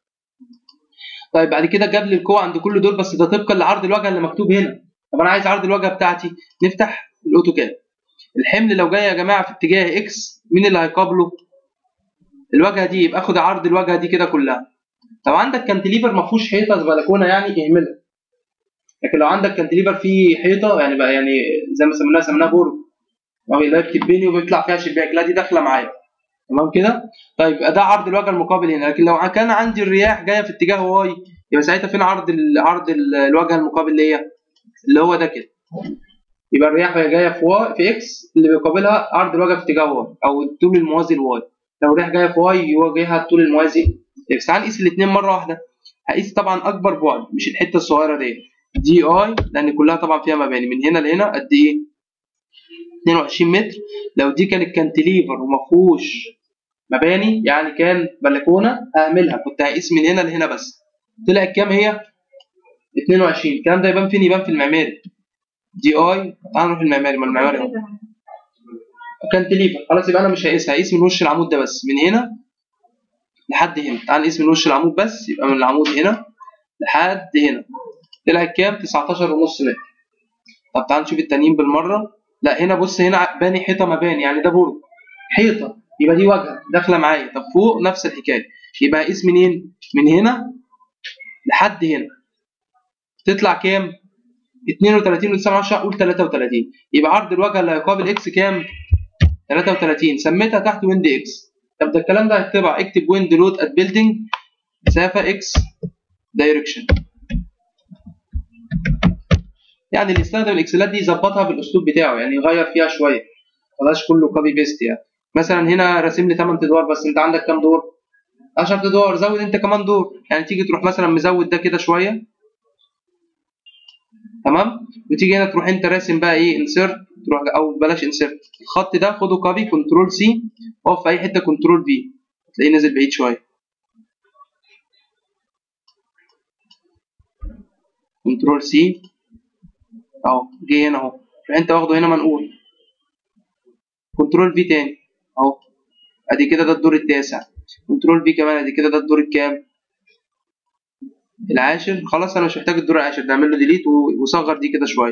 طيب بعد كده جاب لي القوه عند كل دول بس ده طبقا لعرض الواجهه اللي مكتوب هنا طب انا عايز عرض الواجهه بتاعتي نفتح الاوتوكاد الحمل لو جاي يا جماعه في اتجاه اكس مين اللي هيقابله الواجهه دي يبقى اخد عرض الواجهه دي كده كلها لو عندك كانتليفر ما فيهوش حيطه بلكونه يعني اهملها لكن لو عندك كانتليفر فيه حيطه يعني بقى يعني زي ما سميناها سميناها برج او اللي هي بتتبني وبيطلع فيها شباك لا دي داخله معايا تمام كده طيب يبقى ده عرض الواجهه المقابل هنا لكن لو كان عندي الرياح جايه في اتجاه واي يبقى ساعتها فين عرض ال- عرض ال- الواجهه المقابل ليا اللي هو ده كده يبقى الرياح وهي جايه في واي في اكس اللي بيقابلها عرض الواجهه في اتجاه واي او الطول الموازي لواي لو الرياح جايه في واي يواجهها الطول الموازي اكس تعال نقيس الاثنين مره واحده هقيس طبعا اكبر بعد مش الحته الصغيره دي دي اي لان كلها طبعا فيها مباني من هنا لهنا قد ايه 22 متر لو دي كانت كانتليفر وما فيهوش مباني يعني كان بلكونه هعملها كنت هقيس من هنا لهنا بس طلعت كام هي 22 الكلام ده يبان فين يبان في المعماري دي اي تعال نروح المعماري ما المعماري اهو كانتليفر خلاص يبقى انا مش هقيسها هقيس من وش العمود ده بس من هنا لحد هنا تعال نقيس من وش العمود بس يبقى من العمود هنا لحد هنا طلعت كام 19 ونص متر طب تعال نشوف التانيين بالمره لا هنا بص هنا باني حيطه مباني يعني ده برج حيطه يبقى دي واجهه داخله معايا طب فوق نفس الحكايه يبقى اقيس منين من هنا لحد هنا تطلع كام 32 و9 قول 33 يبقى عرض الواجهه اللي هيقابل اكس كام 33 سميتها تحت ويند اكس طب ده الكلام ده هيتبع اكتب ويند لود ات بيلدينج مسافه اكس دايركشن يعني اللي يستخدم الاكسلات دي يظبطها بالاسلوب بتاعه يعني يغير فيها شويه بلاش كله كوبي بيست يعني مثلا هنا راسم لي 8 ادوار بس انت عندك كام دور 10 ادوار زود انت كمان دور يعني تيجي تروح مثلا مزود ده كده شويه تمام وتيجي هنا تروح انت راسم بقى ايه انسيرت تروح او بلاش انسيرت الخط ده خده كوبي كنترول سي اقف في اي حته كنترول في تلاقيه نازل بعيد شويه كنترول سي اهو جه هنا اهو روح انت واخده هنا منقول كنترول في تاني اهو ادي كده ده الدور التاسع كنترول في كمان ادي كده ده الدور الكام العاشر خلاص انا مش محتاج الدور العاشر نعمل له ديليت وصغر دي كده شويه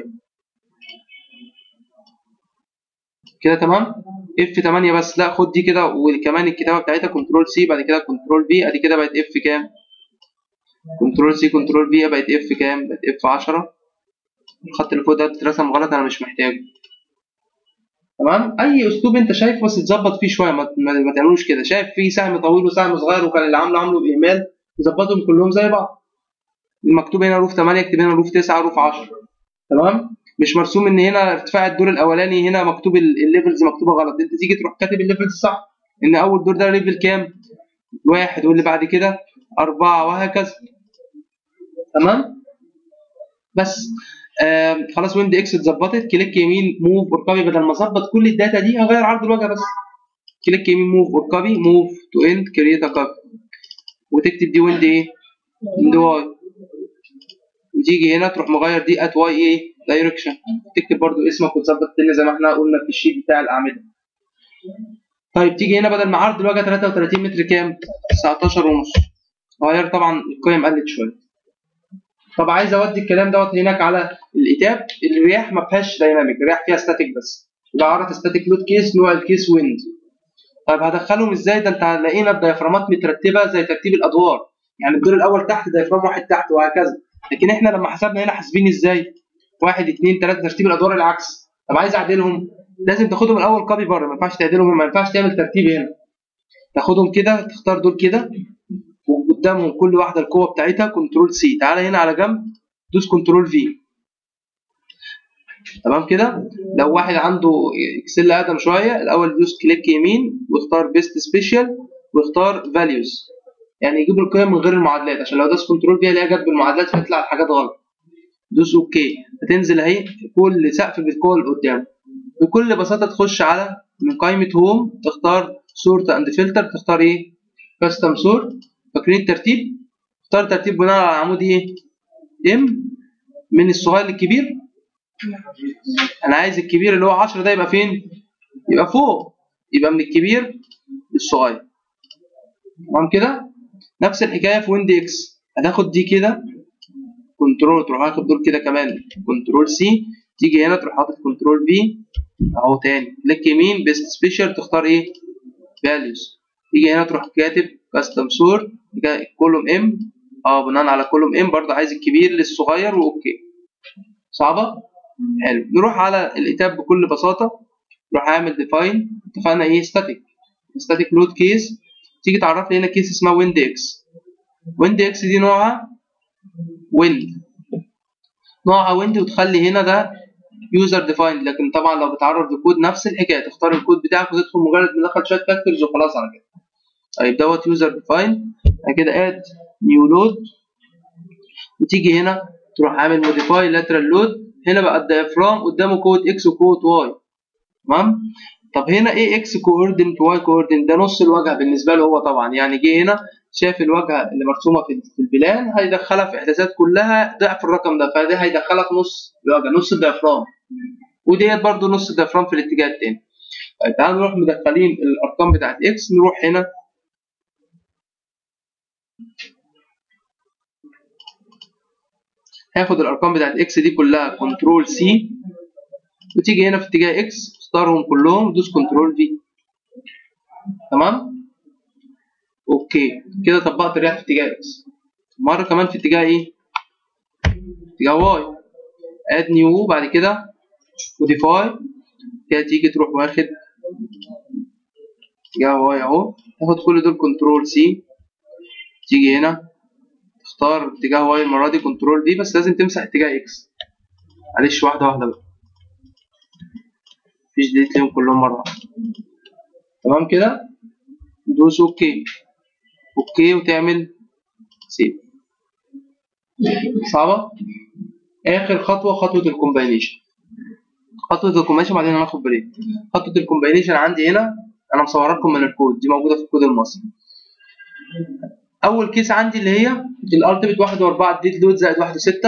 كده تمام اف 8 بس لا خد دي كده وكمان الكتابه بتاعتها كنترول سي بعد كده كنترول في ادي كده بقت اف كام كنترول سي كنترول في بقت اف كام بقت اف 10 الخط اللي فوق ده اترسم غلط انا مش محتاجه تمام اي اسلوب انت شايفه بس تظبط فيه شويه ما, ما تعملوش كده شايف فيه سهم طويل وسهم صغير وكان اللي عامله عامله باهمال ظبطهم كلهم زي بعض المكتوب هنا روف 8 اكتب هنا روف 9 روف 10 تمام مش مرسوم ان هنا ارتفاع الدور الاولاني هنا مكتوب الليفلز مكتوبه غلط انت تيجي تروح كاتب الليفلز صح ان اول دور ده ليفل كام واحد واللي بعد كده أربعة وهكذا تمام بس آه خلاص ويند اكس اتظبطت كليك يمين موف اور كوبي بدل ما اظبط كل الداتا دي هغير عرض الواجهه بس كليك يمين موف اور كوبي موف تو اند كريت ا كوبي وتكتب دي ويند ايه ويند واي وتيجي هنا تروح مغير دي ات واي ايه دايركشن تكتب برضو اسمك وتظبط الدنيا زي ما احنا قلنا في الشيت بتاع الاعمده طيب تيجي هنا بدل ما عرض الواجهه 33 متر كام 19 ونص غير طبعا القيم قلت شويه طب عايز اودي الكلام دوت هناك على الاتاب الرياح ما فيهاش دايناميك الرياح فيها ستاتيك بس يبقى عرض ستاتيك لود كيس نوع الكيس ويند طيب هدخلهم ازاي ده انت لقينا الديافرامات مترتبه زي ترتيب الادوار يعني الدور الاول تحت ديافرام واحد تحت وهكذا لكن احنا لما حسبنا هنا حاسبين ازاي واحد اثنين ثلاثه ترتيب الادوار العكس طب عايز اعدلهم لازم تاخدهم الاول كوبي بره ما ينفعش تعدلهم ما ينفعش تعمل ترتيب هنا تاخدهم كده تختار دول كده وقدامهم كل واحده القوه بتاعتها كنترول سي تعالى هنا على جنب دوس كنترول في تمام كده لو واحد عنده اكسل اقدم شويه الاول يدوس كليك يمين ويختار بيست سبيشال ويختار فاليوز يعني يجيب القيم من غير المعادلات عشان لو دوس كنترول في هلاقيها جت بالمعادلات فيطلع الحاجات غلط دوس اوكي هتنزل اهي كل سقف بالقوه اللي قدامه بكل بساطه تخش على من قائمه هوم تختار سورت اند فلتر تختار ايه كاستم سورت فاكرين الترتيب اختار ترتيب بناء على عمود ايه ام من الصغير للكبير انا عايز الكبير اللي هو 10 ده يبقى فين يبقى فوق يبقى من الكبير للصغير تمام كده نفس الحكايه في ويند اكس هتاخد دي كده كنترول تروح واخد دول كده كمان كنترول سي تيجي هنا تروح حاطط كنترول في اهو تاني كليك يمين بيست سبيشال تختار ايه فاليوز تيجي هنا تروح كاتب كاستم سور كولوم ام اه بناء على كولوم ام برضه عايز الكبير للصغير واوكي صعبه حلو نروح على الاتاب بكل بساطه نروح اعمل ديفاين اتفقنا ايه ستاتيك ستاتيك لود كيس تيجي تعرف لي هنا كيس اسمها ويند اكس ويند اكس دي نوعها ويند نوعها ويند وتخلي هنا ده يوزر ديفايند لكن طبعا لو بتعرف بكود نفس الحكايه تختار الكود بتاعك وتدخل مجرد مدخل شويه فاكتورز وخلاص على كده طيب دوت يوزر ديفايند بعد كده اد نيو لود وتيجي هنا تروح عامل موديفاي لاترال لود هنا بقى الديافرام قدامه كود اكس وكود واي تمام طب هنا ايه اكس كوردينت واي كوردينت ده نص الواجهه بالنسبه له هو طبعا يعني جه هنا شاف الواجهه اللي مرسومه في البلان هيدخلها في احداثات كلها ضعف الرقم ده فده هيدخلها في نص الواجهه نص الديافرام وديت برضو نص الديافرام في الاتجاه التاني طيب تعالوا نروح مدخلين الارقام بتاعت اكس نروح هنا هاخد الارقام بتاعت اكس دي كلها كنترول سي وتيجي هنا في اتجاه اكس اختارهم كلهم ودوس كنترول في تمام اوكي كده طبقت الرياح في اتجاه اكس مره كمان في اتجاه ايه اتجاه واي اد نيو بعد كده موديفاي كده تيجي تروح واخد اتجاه واي اهو تاخد كل دول كنترول سي تيجي هنا تختار اتجاه واي المره دي كنترول في بس لازم تمسح اتجاه اكس معلش واحده واحده بقى مفيش ديليت ليهم كلهم مره واحده تمام كده دوس اوكي اوكي وتعمل سيف صعبه اخر خطوه خطوه الكومباينيشن خطوه الكومباينيشن بعدين هناخد بريك خطوه الكومباينيشن عندي هنا انا مصورها لكم من الكود دي موجوده في الكود المصري اول كيس عندي اللي هي الالتيميت 1 و4 اديت لود زائد 1 و6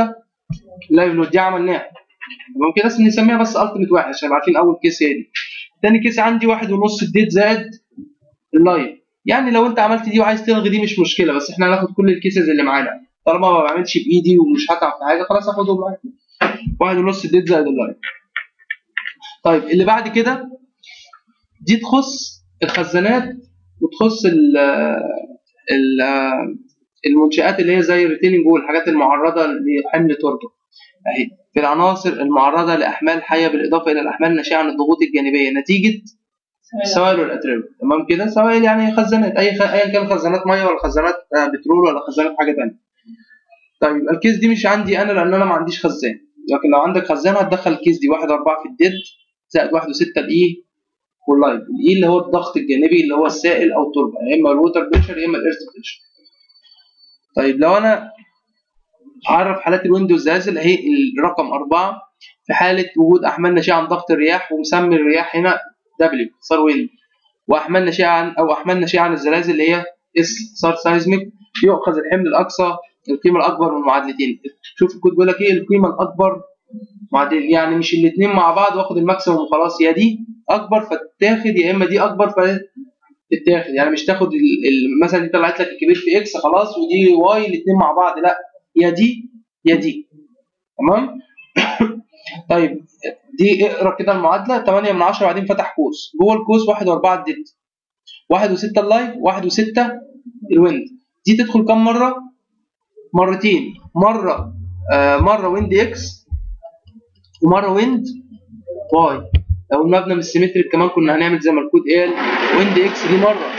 اللايف لود دي عملناها تمام كده بس نسميها بس التيميت واحد عشان نبقى عارفين اول كيس هي دي تاني كيس عندي واحد ونص الديت زائد اللايف يعني لو انت عملت دي وعايز تلغي دي مش مشكله بس احنا هناخد كل الكيسز اللي معانا طالما ما بعملش بايدي ومش هتعب في حاجه خلاص هاخدهم معاك واحد ونص الديت زائد اللايف طيب اللي بعد كده دي تخص الخزانات وتخص ال ال المنشآت اللي هي زي الريتيننج والحاجات المعرضة لحمل تربة أهي في العناصر المعرضة لأحمال حية بالإضافة إلى الأحمال الناشئة عن الضغوط الجانبية نتيجة السوائل والأتربة تمام كده سوائل يعني خزانات أي خ... أيا كان خزانات مية ولا خزانات بترول ولا خزانات حاجة تانية طيب يبقى الكيس دي مش عندي أنا لأن أنا ما عنديش خزان لكن لو عندك خزان هتدخل الكيس دي واحد أربعة في الديد زائد واحد وستة الإي واللايف الإي اللي هو الضغط الجانبي اللي هو السائل أو التربة يا إما الووتر بريشر يا إما الإيرث بريشر طيب لو انا اعرف حالات الويند والزلازل اهي الرقم أربعة في حالة وجود أحمال ناشئة عن ضغط الرياح ومسمي الرياح هنا دبليو صار ويند وأحمال ناشئة عن أو أحمال ناشئة عن الزلازل اللي هي اس صار سايزميك يؤخذ الحمل الأقصى القيمة الأكبر من المعادلتين شوف الكود بيقول لك إيه القيمة الأكبر معادل يعني مش الاثنين مع بعض واخد الماكسيموم وخلاص يا دي أكبر فتتاخد يا إما دي أكبر فتتاخد يعني مش تاخد مثلا دي طلعت لك الكبير في اكس خلاص ودي واي الاثنين مع بعض لا يا دي يا دي تمام طيب دي اقرا كده المعادله 8 من 10 بعدين فتح قوس جوه القوس 1 و4 الديت 1 و6 اللايف 1 و6 الويند دي تدخل كم مره مرتين مره آه مره ويند اكس ومره ويند واي لو المبنى مش سيمتريك كمان كنا هنعمل زي ما الكود قال ويند اكس دي مره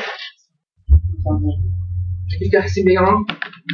مش كده حاسين بيه يا جماعه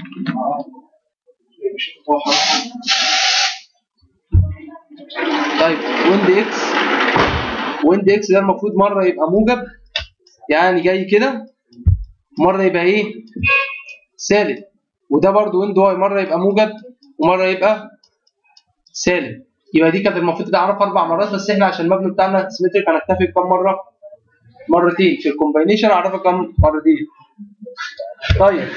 طيب ويند اكس ويند اكس ده المفروض مره يبقى موجب يعني جاي كده مره يبقى ايه سالب وده برضو ويند واي مره يبقى موجب ومره يبقى سالب يبقى دي كانت المفروض تتعرف اربع مرات بس احنا عشان المبنى بتاعنا سيمتريك هنكتفي بكم مره مرتين في الكومباينيشن اعرفها كم مرتين طيب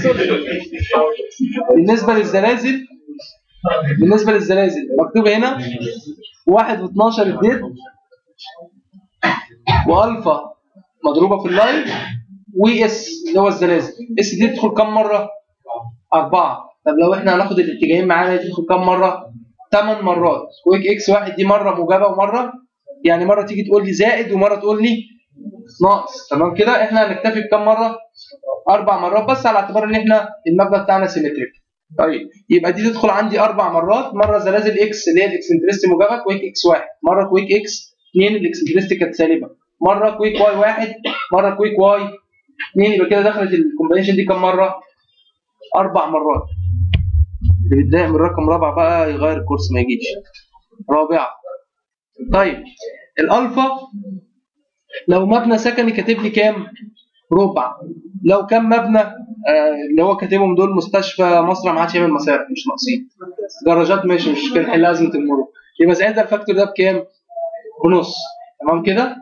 بالنسبه للزلازل بالنسبه للزلازل مكتوب هنا 1 و12 الديت والفا مضروبه في اللاين واس اللي هو الزلازل اس دي تدخل كم مره؟ أربعة طب لو احنا هناخد الاتجاهين معانا تدخل كم مرة؟ 8 مرات كويك اكس واحد دي مرة موجبة ومرة يعني مرة تيجي تقول لي زائد ومرة تقول لي ناقص تمام كده احنا هنكتفي بكم مرة؟ أربع مرات بس على اعتبار إن احنا المبنى بتاعنا سيمتريك طيب يبقى دي تدخل عندي أربع مرات مرة زلازل اكس اللي هي الاكسنتريستي موجبة كويك اكس واحد مرة كويك اكس اثنين الاكسنتريستي كانت سالبة مرة كويك واي واحد مرة كويك واي اثنين يبقى كده دخلت الكومبينيشن دي كم مرة؟ أربع مرات اللي بيتضايق من الرقم رابع بقى يغير الكورس ما يجيش رابعة طيب الألفا لو مبنى سكني كاتب لي كام؟ ربع لو كان مبنى آه اللي هو كاتبهم دول مستشفى مصر ما عادش يعمل مسارح مش ناقصين جراجات ماشي مش كان حل لازمة المرور يبقى ساعتها الفاكتور ده بكام؟ بنص تمام كده؟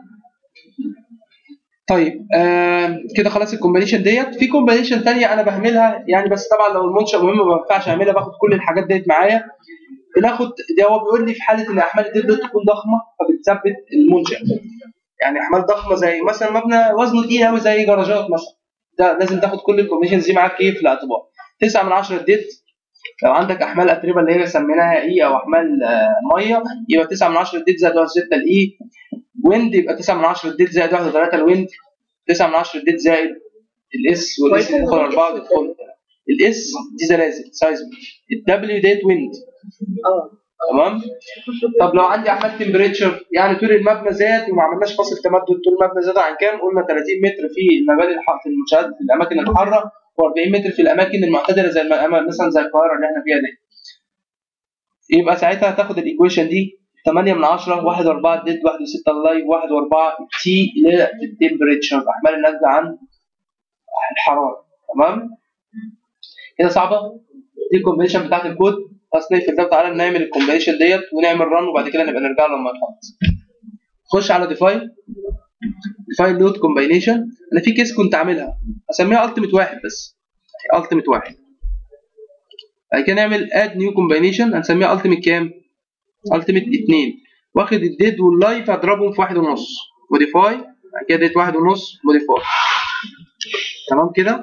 طيب آه كده خلاص الكومبينيشن ديت في كومبينيشن ثانيه انا بعملها يعني بس طبعا لو المنشا مهم ما ينفعش اعملها باخد كل الحاجات ديت معايا بناخد ده هو بيقول لي في حاله ان احمال الديت تكون ضخمه فبتثبت المنشا يعني احمال ضخمه زي مثلا مبنى وزنه تقيل قوي زي جراجات مثلا ده لازم تاخد كل الكومبينيشنز دي معاك ايه في الاعتبار 9 من 10 الديت لو عندك احمال اتربه اللي هي سميناها اي او احمال آه ميه يبقى 9 من 10 الديت زائد 1 6 الاي ويند يبقى 9 من 10 الديت زائد 1 3 الويند 9 من 10 الديت زائد الاس والاس يدخل 4 ويدخل الاس دي زلازل سايزمك الدبليو ديت ويند تمام طب لو عندي احمال تمبريتشر يعني طول المبنى زاد وما عملناش فاصل تمدد طول المبنى زاد عن كام قلنا 30 متر في المباني في المنشات في الاماكن الحاره و40 متر في الاماكن المعتدله زي مثلا زي القاهره اللي احنا فيها دي يبقى ساعتها هتاخد الايكويشن دي 8 من 10 1 و4 ديد 1 و6 اللايف 1 و4 تي اللي هي التمبريتشر احمال الناتجه عن الحراره تمام كده صعبه دي الكومبينيشن بتاعت الكود خلاص نقفل ده تعالى نعمل الكومبينيشن ديت ونعمل رن وبعد كده نبقى نرجع لما نخلص خش على ديفاين ديفاين لود كومبينيشن انا في كيس كنت عاملها هسميها التيميت واحد بس التيميت واحد بعد كده نعمل اد نيو كومباينيشن هنسميها التيميت كام؟ التيميت 2 واخد الديد واللايف هضربهم في واحد ونص موديفاي بعد كده ديت واحد ونص موديفاي تمام كده؟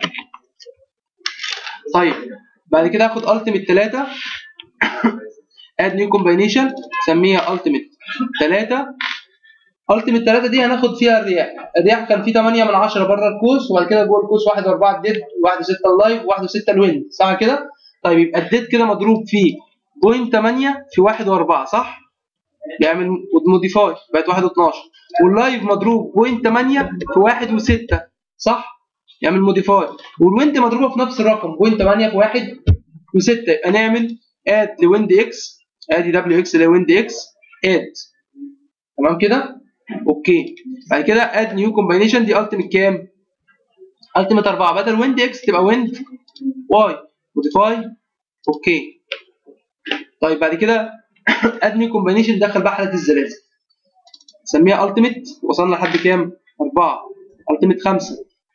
طيب بعد كده هاخد التيميت 3 اد نيو كومباينيشن سميها التيميت 3 التيميت 3 دي هناخد فيها الرياح الرياح كان فيه 8 من 10 بره الكوس وبعد كده جوه الكوس 1 و4 الديد و1 و6 اللايف و1 و6 الويند صح كده؟ طيب يبقى الديد كده مضروب في بوينت 8 في 1 و4 صح؟ يعمل موديفاي بقت 1 و12 واللايف مضروب بوينت 8 في 1 و6 صح؟ يعمل موديفاي والويند مضروبه في نفس الرقم بوينت 8 في 1 و6 يبقى نعمل اد لويند اكس ادي دبليو اكس لويند اكس اد تمام كده؟ اوكي بعد كده اد نيو كومباينيشن دي التيميت كام؟ التيميت 4 بدل ويند اكس تبقى ويند واي موديفاي اوكي طيب بعد كده اد نيو كومباينيشن دخل بقى حاله الزلازل سميها التيميت وصلنا لحد كام؟ 4 التيميت 5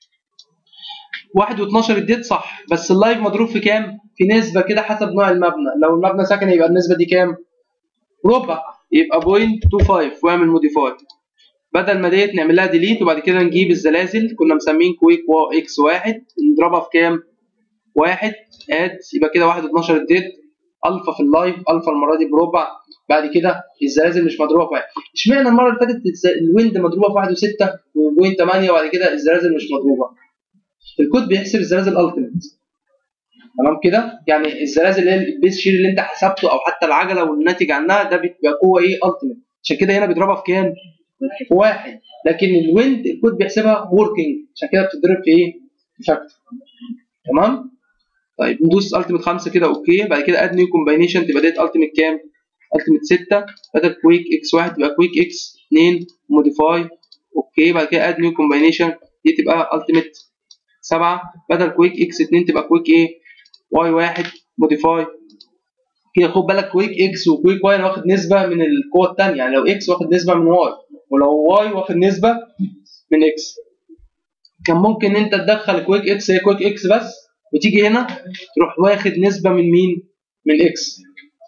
1 و12 اديت صح بس اللايف مضروب في كام؟ في نسبه كده حسب نوع المبنى لو المبنى سكني يبقى النسبه دي كام؟ ربع يبقى بوينت 25 واعمل موديفاي بدل ما ديت نعمل لها ديليت وبعد كده نجيب الزلازل كنا مسمين كويك اكس واحد نضربها في كام؟ واحد اد يبقى كده 1 12 اديت الفا في اللايف الفا المره دي بربع بعد كده الزلازل مش مضروبه في واحد اشمعنى المره اللي فاتت الويند مضروبه في 1 و6 وبوينت 8 وبعد كده الزلازل مش مضروبه الكود بيحسب الزلازل التيميت تمام كده يعني الزلازل اللي هي البيس شير اللي انت حسبته او حتى العجله والناتج عنها ده بيبقى قوه ايه التيميت عشان كده هنا بيضربها في كام؟ في واحد لكن الويند الكود بيحسبها وركينج عشان كده بتضرب في ايه؟ في فاكتور تمام؟ طيب ندوس التيميت 5 كده اوكي بعد كده اد نيو كومباينيشن تبقى ديت التيميت كام؟ التيميت 6 بدل كويك اكس 1 تبقى كويك اكس 2 موديفاي اوكي بعد كده اد نيو كومباينيشن دي تبقى التيميت 7 بدل كويك اكس 2 تبقى كويك ايه؟ واي 1 موديفاي كده خد بالك كويك اكس وكويك واي انا واخد نسبه من القوه الثانيه يعني لو اكس واخد نسبه من واي ولو واي واخد نسبه من اكس كان ممكن انت تدخل كويك اكس هي كويك اكس بس وتيجي هنا تروح واخد نسبه من مين؟ من اكس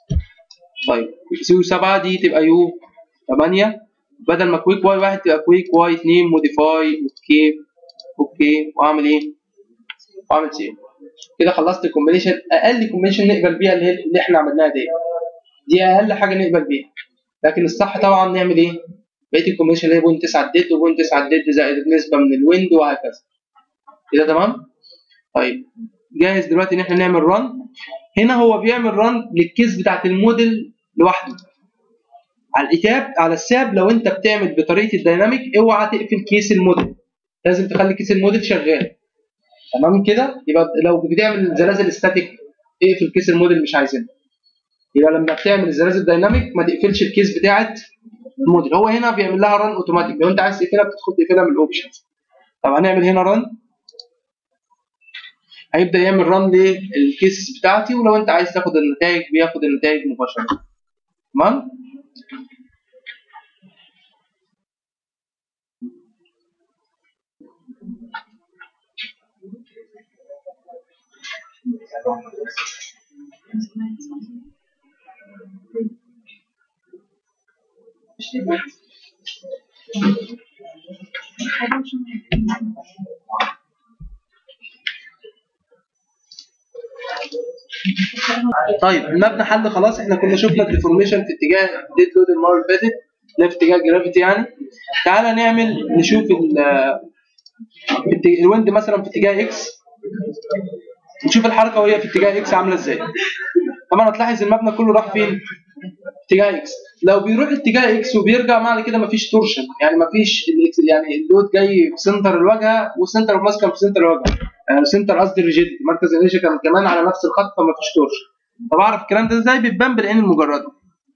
طيب يو 7 دي تبقى يو 8 بدل ما كويك واي 1 تبقى كويك واي 2 موديفاي اوكي اوكي واعمل ايه؟ واعمل سيف كده خلصت الكومبينيشن اقل كومبينيشن نقبل بيها اللي, هي اللي احنا عملناها دي دي اقل حاجه نقبل بيها لكن الصح طبعا نعمل ايه؟ بقيه الكومبينيشن اللي هي بوينت 9 الديد وبوينت 9 الديد زائد نسبه من الويند وهكذا كده تمام؟ طيب جاهز دلوقتي ان احنا نعمل ران هنا هو بيعمل ران للكيس بتاعت الموديل لوحده على الكتاب على الساب لو انت بتعمل بطريقه الديناميك اوعى تقفل كيس الموديل لازم تخلي كيس الموديل شغال تمام كده يبقى لو بتعمل زلازل استاتيك اقفل كيس الموديل مش عايزينها يبقى لما بتعمل الزلازل دايناميك ما تقفلش الكيس بتاعت الموديل هو هنا بيعمل لها ران اوتوماتيك لو انت عايز تقفلها بتدخل تقفلها من الاوبشنز طب هنعمل هنا ران هيبدا يعمل ران للكيس بتاعتي ولو انت عايز تاخد النتائج بياخد النتائج مباشره تمام طيب المبنى حل خلاص احنا كنا شفنا الديفورميشن في اتجاه ديد لود المره اللي فاتت اللي في اتجاه الجرافيتي يعني تعالى نعمل نشوف ال الويند مثلا في اتجاه اكس نشوف الحركه وهي في اتجاه اكس عامله ازاي طبعا هتلاحظ المبنى كله راح فين اتجاه اكس لو بيروح اتجاه اكس وبيرجع معنى كده مفيش تورشن يعني مفيش يعني اللود جاي في سنتر الواجهه والسنتر اوف ماس كان في سنتر الواجهه يعني سنتر قصدي الريجيد مركز الانرجي كان كمان على نفس الخط فمفيش تورشن طب اعرف الكلام ده ازاي بيبان بالعين المجرده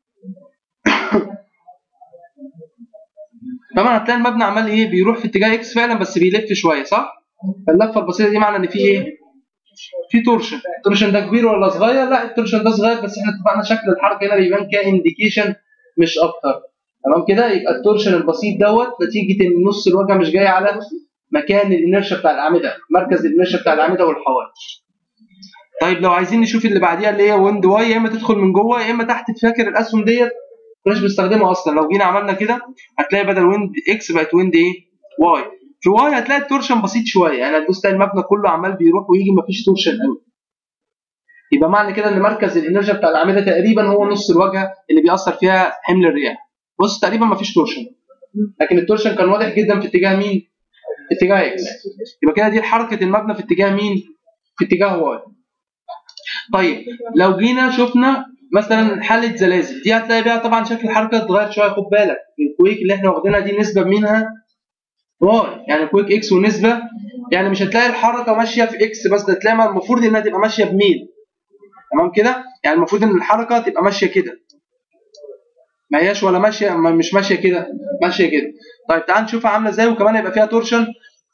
طبعا هتلاقي المبنى عمال ايه بيروح في اتجاه اكس فعلا بس بيلف شويه صح اللفه البسيطه دي معنى ان في ايه في تورشن التورشن ده كبير ولا صغير لا التورشن ده صغير بس احنا اتفقنا شكل الحركه هنا بيبان كانديكيشن مش اكتر تمام كده يبقى التورشن البسيط دوت نتيجه ان نص الواجهه مش جاي على مكان الانرشيا بتاع الاعمده مركز الانرشيا بتاع الاعمده والحوائط طيب لو عايزين نشوف اللي بعديها اللي هي ويند واي يا اما تدخل من جوه يا اما تحت فاكر الاسهم ديت كناش بنستخدمها اصلا لو جينا عملنا كده هتلاقي بدل ويند اكس بقت ويند ايه واي في واي هتلاقي التورشن بسيط شويه يعني هتبص تلاقي المبنى كله عمال بيروح ويجي مفيش تورشن قوي يبقى معنى كده ان مركز الانرجيا بتاع الاعمده تقريبا هو نص الواجهه اللي بيأثر فيها حمل الرياح بص تقريبا مفيش تورشن لكن التورشن كان واضح جدا في اتجاه مين؟ في اتجاه اكس يبقى كده دي حركه المبنى في اتجاه مين؟ في اتجاه واي طيب لو جينا شفنا مثلا حاله زلازل دي هتلاقي بيها طبعا شكل الحركه اتغير شويه خد بالك الكويك اللي احنا واخدينها دي نسبه منها واي يعني كويك اكس ونسبه يعني مش هتلاقي الحركه ماشيه في اكس بس ده تلاقي المفروض انها تبقى ماشيه بميل تمام كده يعني المفروض ان الحركه تبقى ماشيه كده ما هياش ولا ماشيه ما مش ماشيه كده ماشيه كده طيب تعال نشوفها عامله ازاي وكمان هيبقى فيها تورشن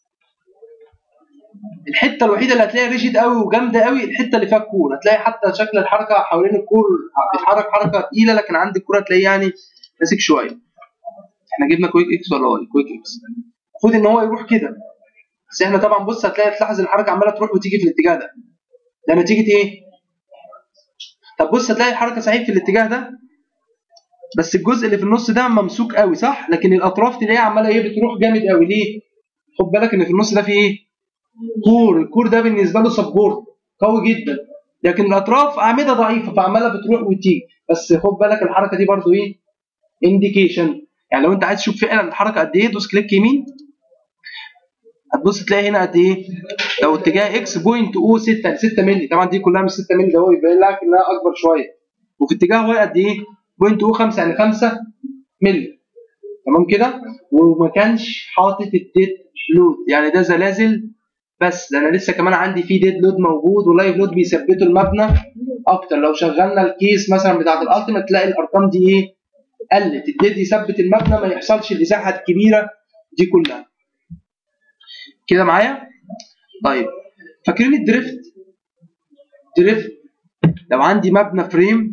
الحته الوحيده اللي هتلاقيها ريجيد قوي وجامده قوي الحته اللي فيها الكور هتلاقي حتى شكل الحركه حوالين الكور بيتحرك حركه تقيله لكن عند الكور هتلاقيه يعني ماسك شويه احنا جبنا كويك اكس ولا واي كويك اكس المفروض ان هو يروح كده بس احنا طبعا بص هتلاقي تلاحظ الحركه عماله تروح وتيجي في الاتجاه ده ده نتيجه ايه طب بص هتلاقي الحركه صحيح في الاتجاه ده بس الجزء اللي في النص ده ممسوك قوي صح لكن الاطراف تلاقيها عماله ايه بتروح جامد قوي ليه خد بالك ان في النص ده في ايه كور الكور ده بالنسبه له سبورت قوي جدا لكن الاطراف اعمده ضعيفه فعماله بتروح وتيجي بس خد بالك الحركه دي برضو ايه انديكيشن يعني لو انت عايز تشوف فعلا الحركه قد ايه دوس كليك يمين هتبص تلاقي هنا قد ايه لو اتجاه اكس بوينت او 6 6 مللي طبعا دي كلها مش 6 مللي ده هو يبين لك انها اكبر شويه وفي اتجاه واي قد ايه بوينت او 5 يعني 5 مللي تمام كده وما كانش حاطط الديد لود يعني ده زلازل بس ده انا لسه كمان عندي فيه ديد لود موجود ولايف لود بيثبتوا المبنى اكتر لو شغلنا الكيس مثلا بتاعت الالتيميت تلاقي الارقام دي ايه قلت الديد يثبت المبنى ما يحصلش الازاحه الكبيره دي كلها كده معايا طيب فاكرين الدريفت دريفت لو عندي مبنى فريم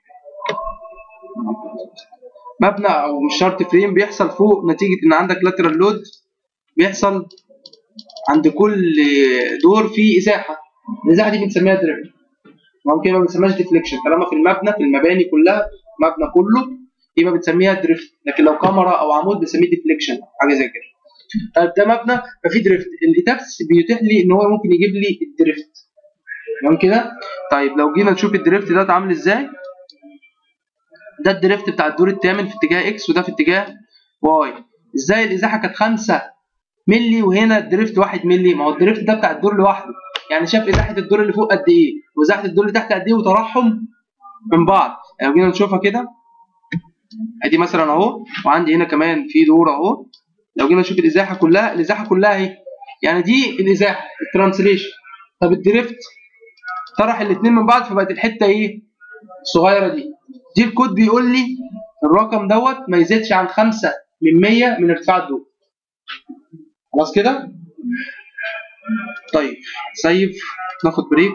مبنى او مش شرط فريم بيحصل فوق نتيجه ان عندك لاترال لود بيحصل عند كل دور في ازاحه الازاحه دي بنسميها دريفت ممكن ما بنسميهاش ديفليكشن طالما في المبنى في المباني كلها مبنى كله يبقى بنسميها دريفت لكن لو كاميرا او عمود بنسميه ديفليكشن حاجه زي كده طيب ده مبنى ففي دريفت الايتابس بيتيح لي ان هو ممكن يجيب لي الدريفت تمام كده طيب لو جينا نشوف الدريفت ده عامل ازاي ده الدريفت بتاع الدور الثامن في اتجاه اكس وده في اتجاه واي ازاي الازاحه كانت 5 مللي وهنا الدريفت 1 مللي ما هو الدريفت ده بتاع الدور لوحده يعني شاف ازاحه الدور اللي فوق قد ايه وازاحه الدور اللي تحت قد ايه وترحم من بعض لو جينا نشوفها كده ادي مثلا اهو وعندي هنا كمان في دور اهو لو جينا نشوف الازاحه كلها الازاحه كلها اهي يعني دي الازاحه الترانسليشن طب الدريفت طرح الاثنين من بعض فبقت الحته ايه الصغيره دي دي الكود بيقول لي الرقم دوت ما يزيدش عن 5 من 100 من ارتفاع الدور خلاص كده طيب سيف ناخد بريك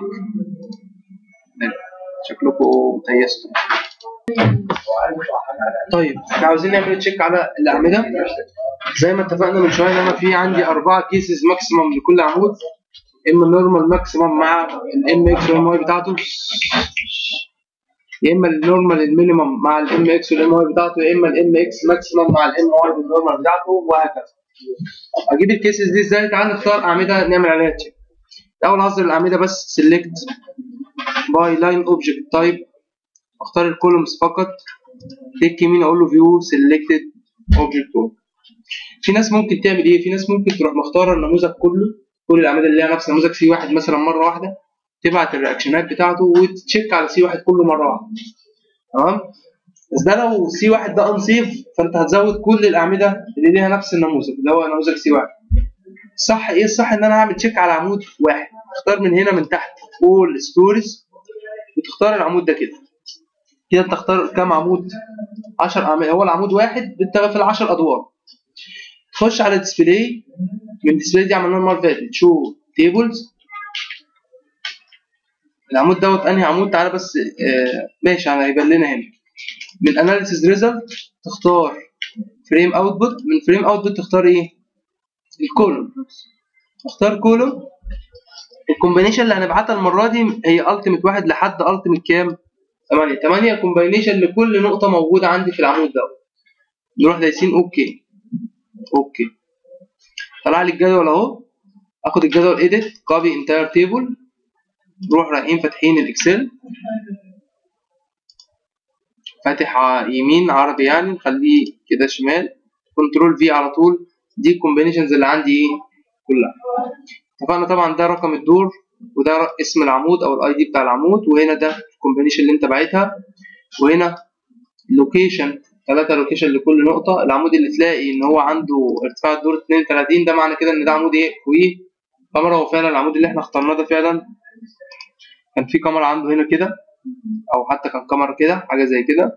شكلكم تيستوا طيب احنا عاوزين نعمل تشيك على الاعمده زي ما اتفقنا من شويه ان انا في عندي اربعه كيسز ماكسيمم لكل عمود اما النورمال ماكسيمم مع الام اكس والام واي بتاعته يا اما النورمال المينيمم مع الام اكس والام واي بتاعته يا اما الام اكس ماكسيمم مع الام واي والنورمال بتاعته وهكذا اجيب الكيسز دي ازاي تعال نختار اعمده نعمل عليها تشيك الاول هظهر الاعمده بس سيلكت باي لاين اوبجكت تايب اختار الكولومز فقط كليك يمين اقول له فيو سيلكتد اوبجكت في ناس ممكن تعمل ايه في ناس ممكن تروح مختاره النموذج كله كل الاعمده اللي ليها نفس نموذج سي واحد مثلا مره واحده تبعت الرياكشنات بتاعته وتشيك على سي واحد كله مره واحده تمام بس ده لو سي واحد ده انصيف فانت هتزود كل الاعمده اللي ليها نفس النموذج اللي هو نموذج سي واحد الصح ايه الصح ان انا اعمل تشيك على عمود واحد اختار من هنا من تحت اول ستوريز وتختار العمود ده كده كده انت تختار كام عمود 10 اعمده هو العمود واحد بتغفل في ال 10 ادوار تخش على ديسبلاي من الديسبلاي دي عملناه المره اللي فاتت شو تيبلز العمود دوت انهي عمود تعالى بس آه ماشي هيبان لنا هنا من اناليسيز ريزلت تختار فريم اوتبوت من فريم اوتبوت تختار ايه الكولوم اختار كولوم الكومبينيشن اللي هنبعتها المره دي هي التيميت واحد لحد التيميت كام 8 8 كومبينيشن لكل نقطه موجوده عندي في العمود ده نروح دايسين اوكي اوكي طلع لي الجدول اهو اخد الجدول ايديت كوبي انتاير تيبل نروح رايحين فاتحين الاكسل فاتح يمين عربي يعني نخليه كده شمال كنترول في على طول دي الكومبينيشنز اللي عندي ايه كلها اتفقنا طبعا ده رقم الدور وده اسم العمود او الاي دي بتاع العمود وهنا ده الكومبينيشن اللي انت باعتها وهنا لوكيشن ثلاثة لوكيشن لكل نقطة العمود اللي تلاقي ان هو عنده ارتفاع الدور 32 ده معنى كده ان ده عمود ايه فوقيه كاميرا هو فعلا العمود اللي احنا اخترناه ده فعلا كان في كاميرا عنده هنا كده او حتى كان كاميرا كده حاجة زي كده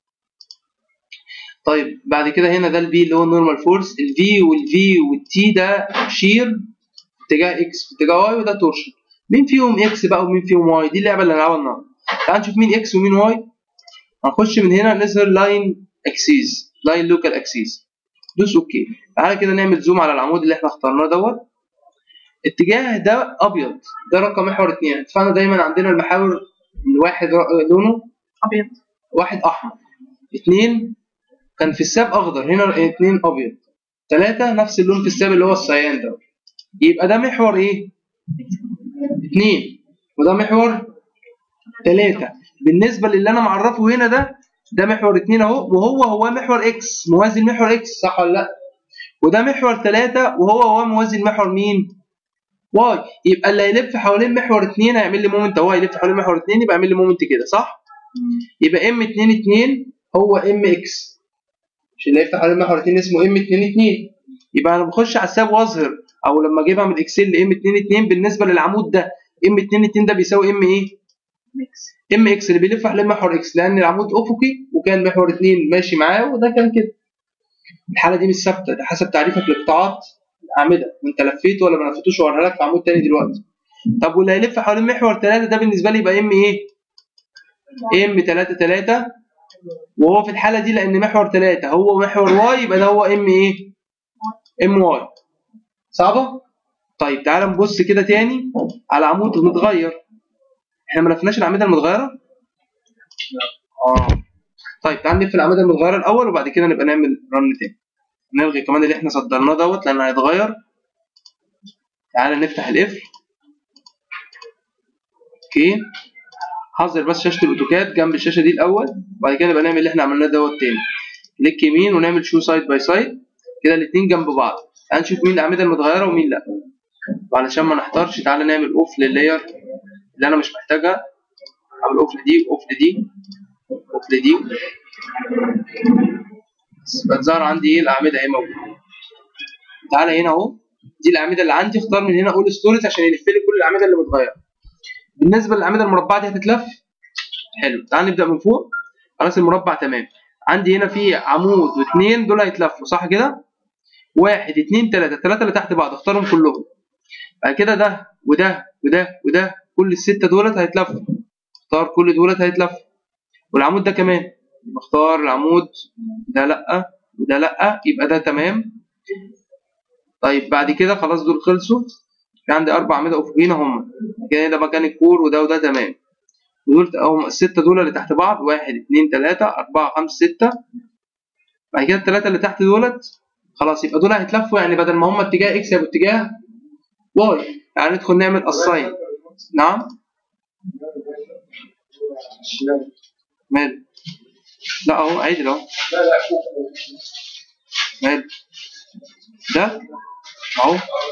طيب بعد كده هنا ده الفي اللي هو النورمال فورس الفي والفي والتي ده شير اتجاه اكس في اتجاه واي وده تورشن مين فيهم اكس بقى ومين فيهم واي دي اللعبه اللي هنلعبها النهارده تعال نشوف مين اكس ومين واي هنخش من هنا نظهر لاين اكسيس لاين لوكال اكسيس دوس اوكي تعالى كده نعمل زوم على العمود اللي احنا اخترناه دوت اتجاه ده ابيض ده رقم محور اتنين اتفقنا دايما عندنا المحاور الواحد لونه ابيض واحد احمر اتنين كان في الساب اخضر هنا اتنين ابيض تلاتة نفس اللون في الساب اللي هو الصيان ده يبقى ده محور ايه اتنين وده محور تلاتة بالنسبة للي انا معرفه هنا ده ده محور اتنين اهو وهو هو محور اكس موازي لمحور اكس صح ولا لا وده محور تلاتة وهو هو موازي لمحور مين واي يبقى اللي هيلف حوالين محور اتنين هيعمل لي مومنت هو هيلف حوالين محور اتنين يبقى يعمل لي مومنت كده صح يبقى ام اتنين اتنين هو ام اكس مش اللي هيفتح حوالين محور اتنين اسمه ام اتنين اتنين يبقى انا بخش على الساب واظهر او لما اجيبها من الاكسل ام 2 2 بالنسبه للعمود ده ام 2 2 ده بيساوي ام ايه؟ ميكس ام اكس اللي بيلف حوالين محور اكس لان العمود افقي وكان محور 2 ماشي معاه وده كان كده الحاله دي مش ثابته ده حسب تعريفك لقطاعات الاعمده انت لفيته ولا ما لفيتوش ووريها لك في عمود تاني دلوقتي طب واللي هيلف حوالين محور 3 ده بالنسبه لي يبقى ام ايه؟ ام 3 3 وهو في الحاله دي لان محور 3 هو محور واي يبقى ده هو ام ايه؟ ام واي صعبه؟ طيب تعالى نبص كده تاني على عمود متغير احنا ما لفناش الاعمده المتغيره؟ اه طيب تعال نلف الاعمده المتغيره الاول وبعد كده نبقى نعمل رن تاني نلغي كمان اللي احنا صدرناه دوت لان هيتغير تعالى نفتح القفل اوكي حذر بس شاشه الاوتوكاد جنب الشاشه دي الاول وبعد كده نبقى نعمل اللي احنا عملناه دوت تاني كليك يمين ونعمل شو سايد باي سايد كده الاثنين جنب بعض تعال نشوف مين الاعمده المتغيره ومين لا وعلشان ما نحتارش تعالى نعمل اوف لللاير اللي انا مش محتاجها اعمل اوف لدي اوف لدي اوف لدي بس بقت ظاهر عندي ايه الاعمده اهي موجوده تعالى هنا اهو دي الاعمده اللي عندي اختار من هنا اول ستوريز عشان يلف لي كل الاعمده اللي متغيره بالنسبه للاعمده المربعه دي هتتلف حلو تعال نبدا من فوق خلاص المربع تمام عندي هنا في عمود واثنين دول هيتلفوا صح كده واحد اتنين تلاته التلاته اللي تحت بعض اختارهم كلهم بعد كده ده وده وده وده كل السته دولت هيتلفوا اختار كل دولت هيتلفوا والعمود ده كمان بختار العمود ده لا وده لا يبقى ده تمام طيب بعد كده خلاص دول خلصوا في عندي اربع اعمده افقيين هم كده ده مكان الكور وده وده تمام ودول هم السته دول اللي تحت بعض واحد اتنين تلاته اربعه خمسه سته بعد كده التلاته اللي تحت دولت خلاص يبقى دول هيتلفوا يعني بدل ما هم اتجاه اكس يبقوا اتجاه واي يعني ندخل نعمل الساين نعم مال لا اهو عادل اهو مال ده اهو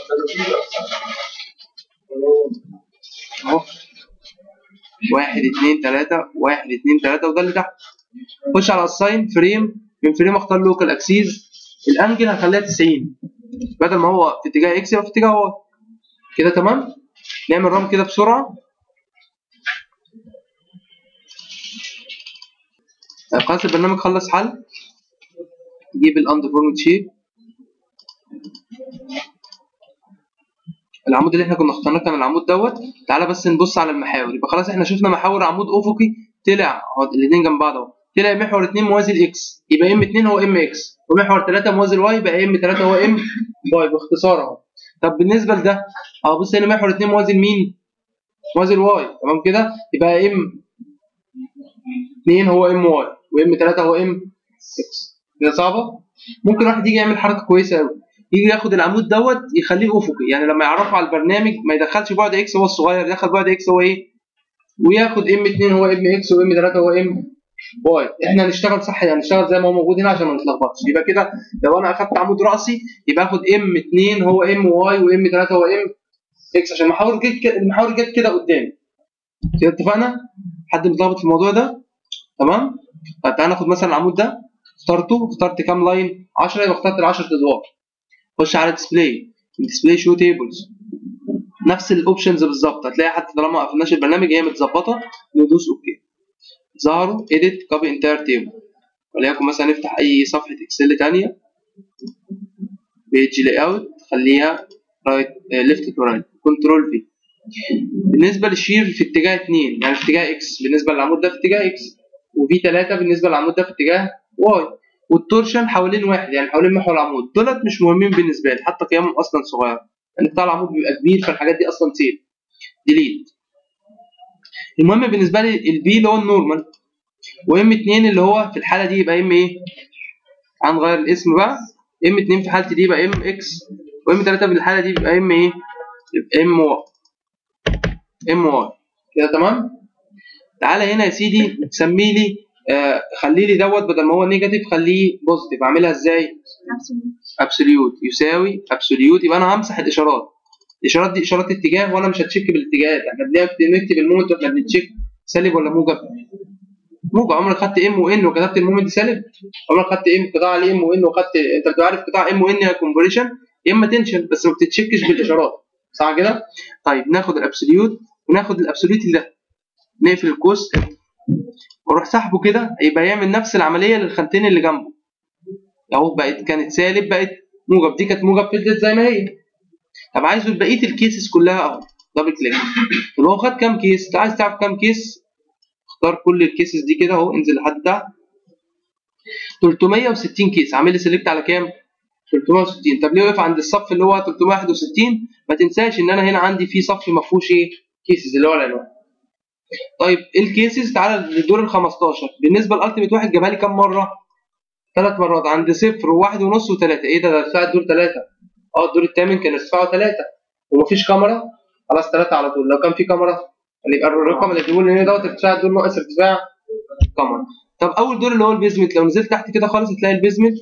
اهو واحد اتنين تلاتة واحد اتنين تلاتة وده اللي تحت خش على الساين فريم من فريم اختار لوكال اكسيز الانجل هخليها 90 بدل ما هو في اتجاه اكس يبقى في اتجاه واي كده تمام نعمل رام كده بسرعه طيب خلاص البرنامج خلص حل نجيب الاند فورمد شيب العمود اللي احنا كنا اخترناه كان العمود دوت تعالى بس نبص على المحاور يبقى خلاص احنا شفنا محاور عمود افقي طلع الاثنين جنب بعض اهو طلع محور 2 موازي لاكس يبقى ام 2 هو ام اكس ومحور 3 موازي لواي يبقى ام 3 هو ام واي باختصار اهو طب بالنسبه لده اه بص هنا محور 2 موازي لمين؟ موازي الواي تمام كده يبقى ام 2 هو ام واي وام 3 هو ام 6 كده صعبه ممكن واحد يجي يعمل حركه كويسه قوي يجي ياخد العمود دوت يخليه افقي يعني لما يعرفه على البرنامج ما يدخلش بعد اكس هو الصغير يدخل بعد اكس هو ايه وياخد ام 2 هو ام اكس وام 3 هو ام واي احنا هنشتغل صح يعني هنشتغل زي ما هو موجود هنا عشان ما نتلخبطش يبقى كده لو انا اخدت عمود راسي يبقى اخد ام 2 هو ام واي وام 3 هو ام اكس عشان المحاور جت المحاور جت كده قدامي كده اتفقنا حد متلخبط في الموضوع ده تمام طب تعالى ناخد مثلا العمود ده اخترته اخترت كام لاين 10 يبقى اخترت ال 10 ادوار خش على ديسبلاي ديسبلاي شو تيبلز نفس الاوبشنز بالظبط هتلاقي حتى طالما ما قفلناش البرنامج هي متظبطه ندوس اوكي ظهروا edit copy entire table وليكن مثلا نفتح اي صفحه اكسل ثانيه بيج لاي اوت خليها رايت ليفت تو رايت كنترول في بالنسبه للشير في اتجاه 2 يعني في اتجاه اكس بالنسبه للعمود ده في اتجاه اكس وفي 3 بالنسبه للعمود ده في اتجاه واي والتورشن حوالين واحد يعني حوالين محور العمود دولت مش مهمين بالنسبه لي حتى قيمهم اصلا صغيره يعني بتاع العمود بيبقى كبير فالحاجات دي اصلا سيف ديليت المهم بالنسبه لي البي اللي هو النورمال وام 2 اللي هو في الحاله دي يبقى ام ايه هنغير الاسم بقى ام 2 في حالتي دي يبقى ام اكس وام 3 في الحاله دي يبقى ام ايه يبقى ام واي ام واي كده تمام تعالى هنا يا سيدي سمي لي آه خلي لي دوت بدل ما هو نيجاتيف خليه بوزيتيف اعملها ازاي ابسوليوت يساوي ابسوليوت يبقى انا همسح الاشارات الاشارات دي اشارات اتجاه وانا مش هتشيك بالاتجاهات احنا بنكتب المومنت واحنا بنتشيك سالب ولا موجب موجب عمرك خدت ام وان وكتبت المومنت سالب عمرك خدت ام قطاع على ام وان وخدت انت بتبقى عارف قطاع ام وان يا كومبريشن يا اما تنشن بس ما بتتشكش بالاشارات صح كده طيب ناخد الابسوليوت وناخد الابسوليوت ده نقفل القوس واروح سحبه كده يبقى يعمل نفس العمليه للخانتين اللي جنبه اهو بقت كانت سالب بقت موجب دي كانت موجب فضلت زي ما هي طب عايزه بقيه الكيسز كلها اهو دبل كليك طب هو خد كام كيس انت عايز تعرف كام كيس اختار كل الكيسز دي كده اهو انزل لحد تحت 360 كيس عامل لي سيلكت على كام 360 طب ليه واقف عند الصف اللي هو 361 ما تنساش ان انا هنا عندي في صف ما فيهوش ايه كيسز اللي هو العنوان طيب الكيسز تعالى للدور ال 15 بالنسبه لالتيميت واحد جابها لي كام مره ثلاث مرات عند صفر وواحد ونص وثلاثه ايه ده ده ارتفاع الدور ثلاثه اه الدور الثامن كان ارتفاعه ثلاثه ومفيش كاميرا خلاص ثلاثه على طول لو كان في كاميرا يبقى الرقم اللي بيقول ان دوت ارتفاع الدور ناقص ارتفاع الكاميرا طب اول دور اللي هو البيزمنت لو نزلت تحت كده خالص هتلاقي البيزمنت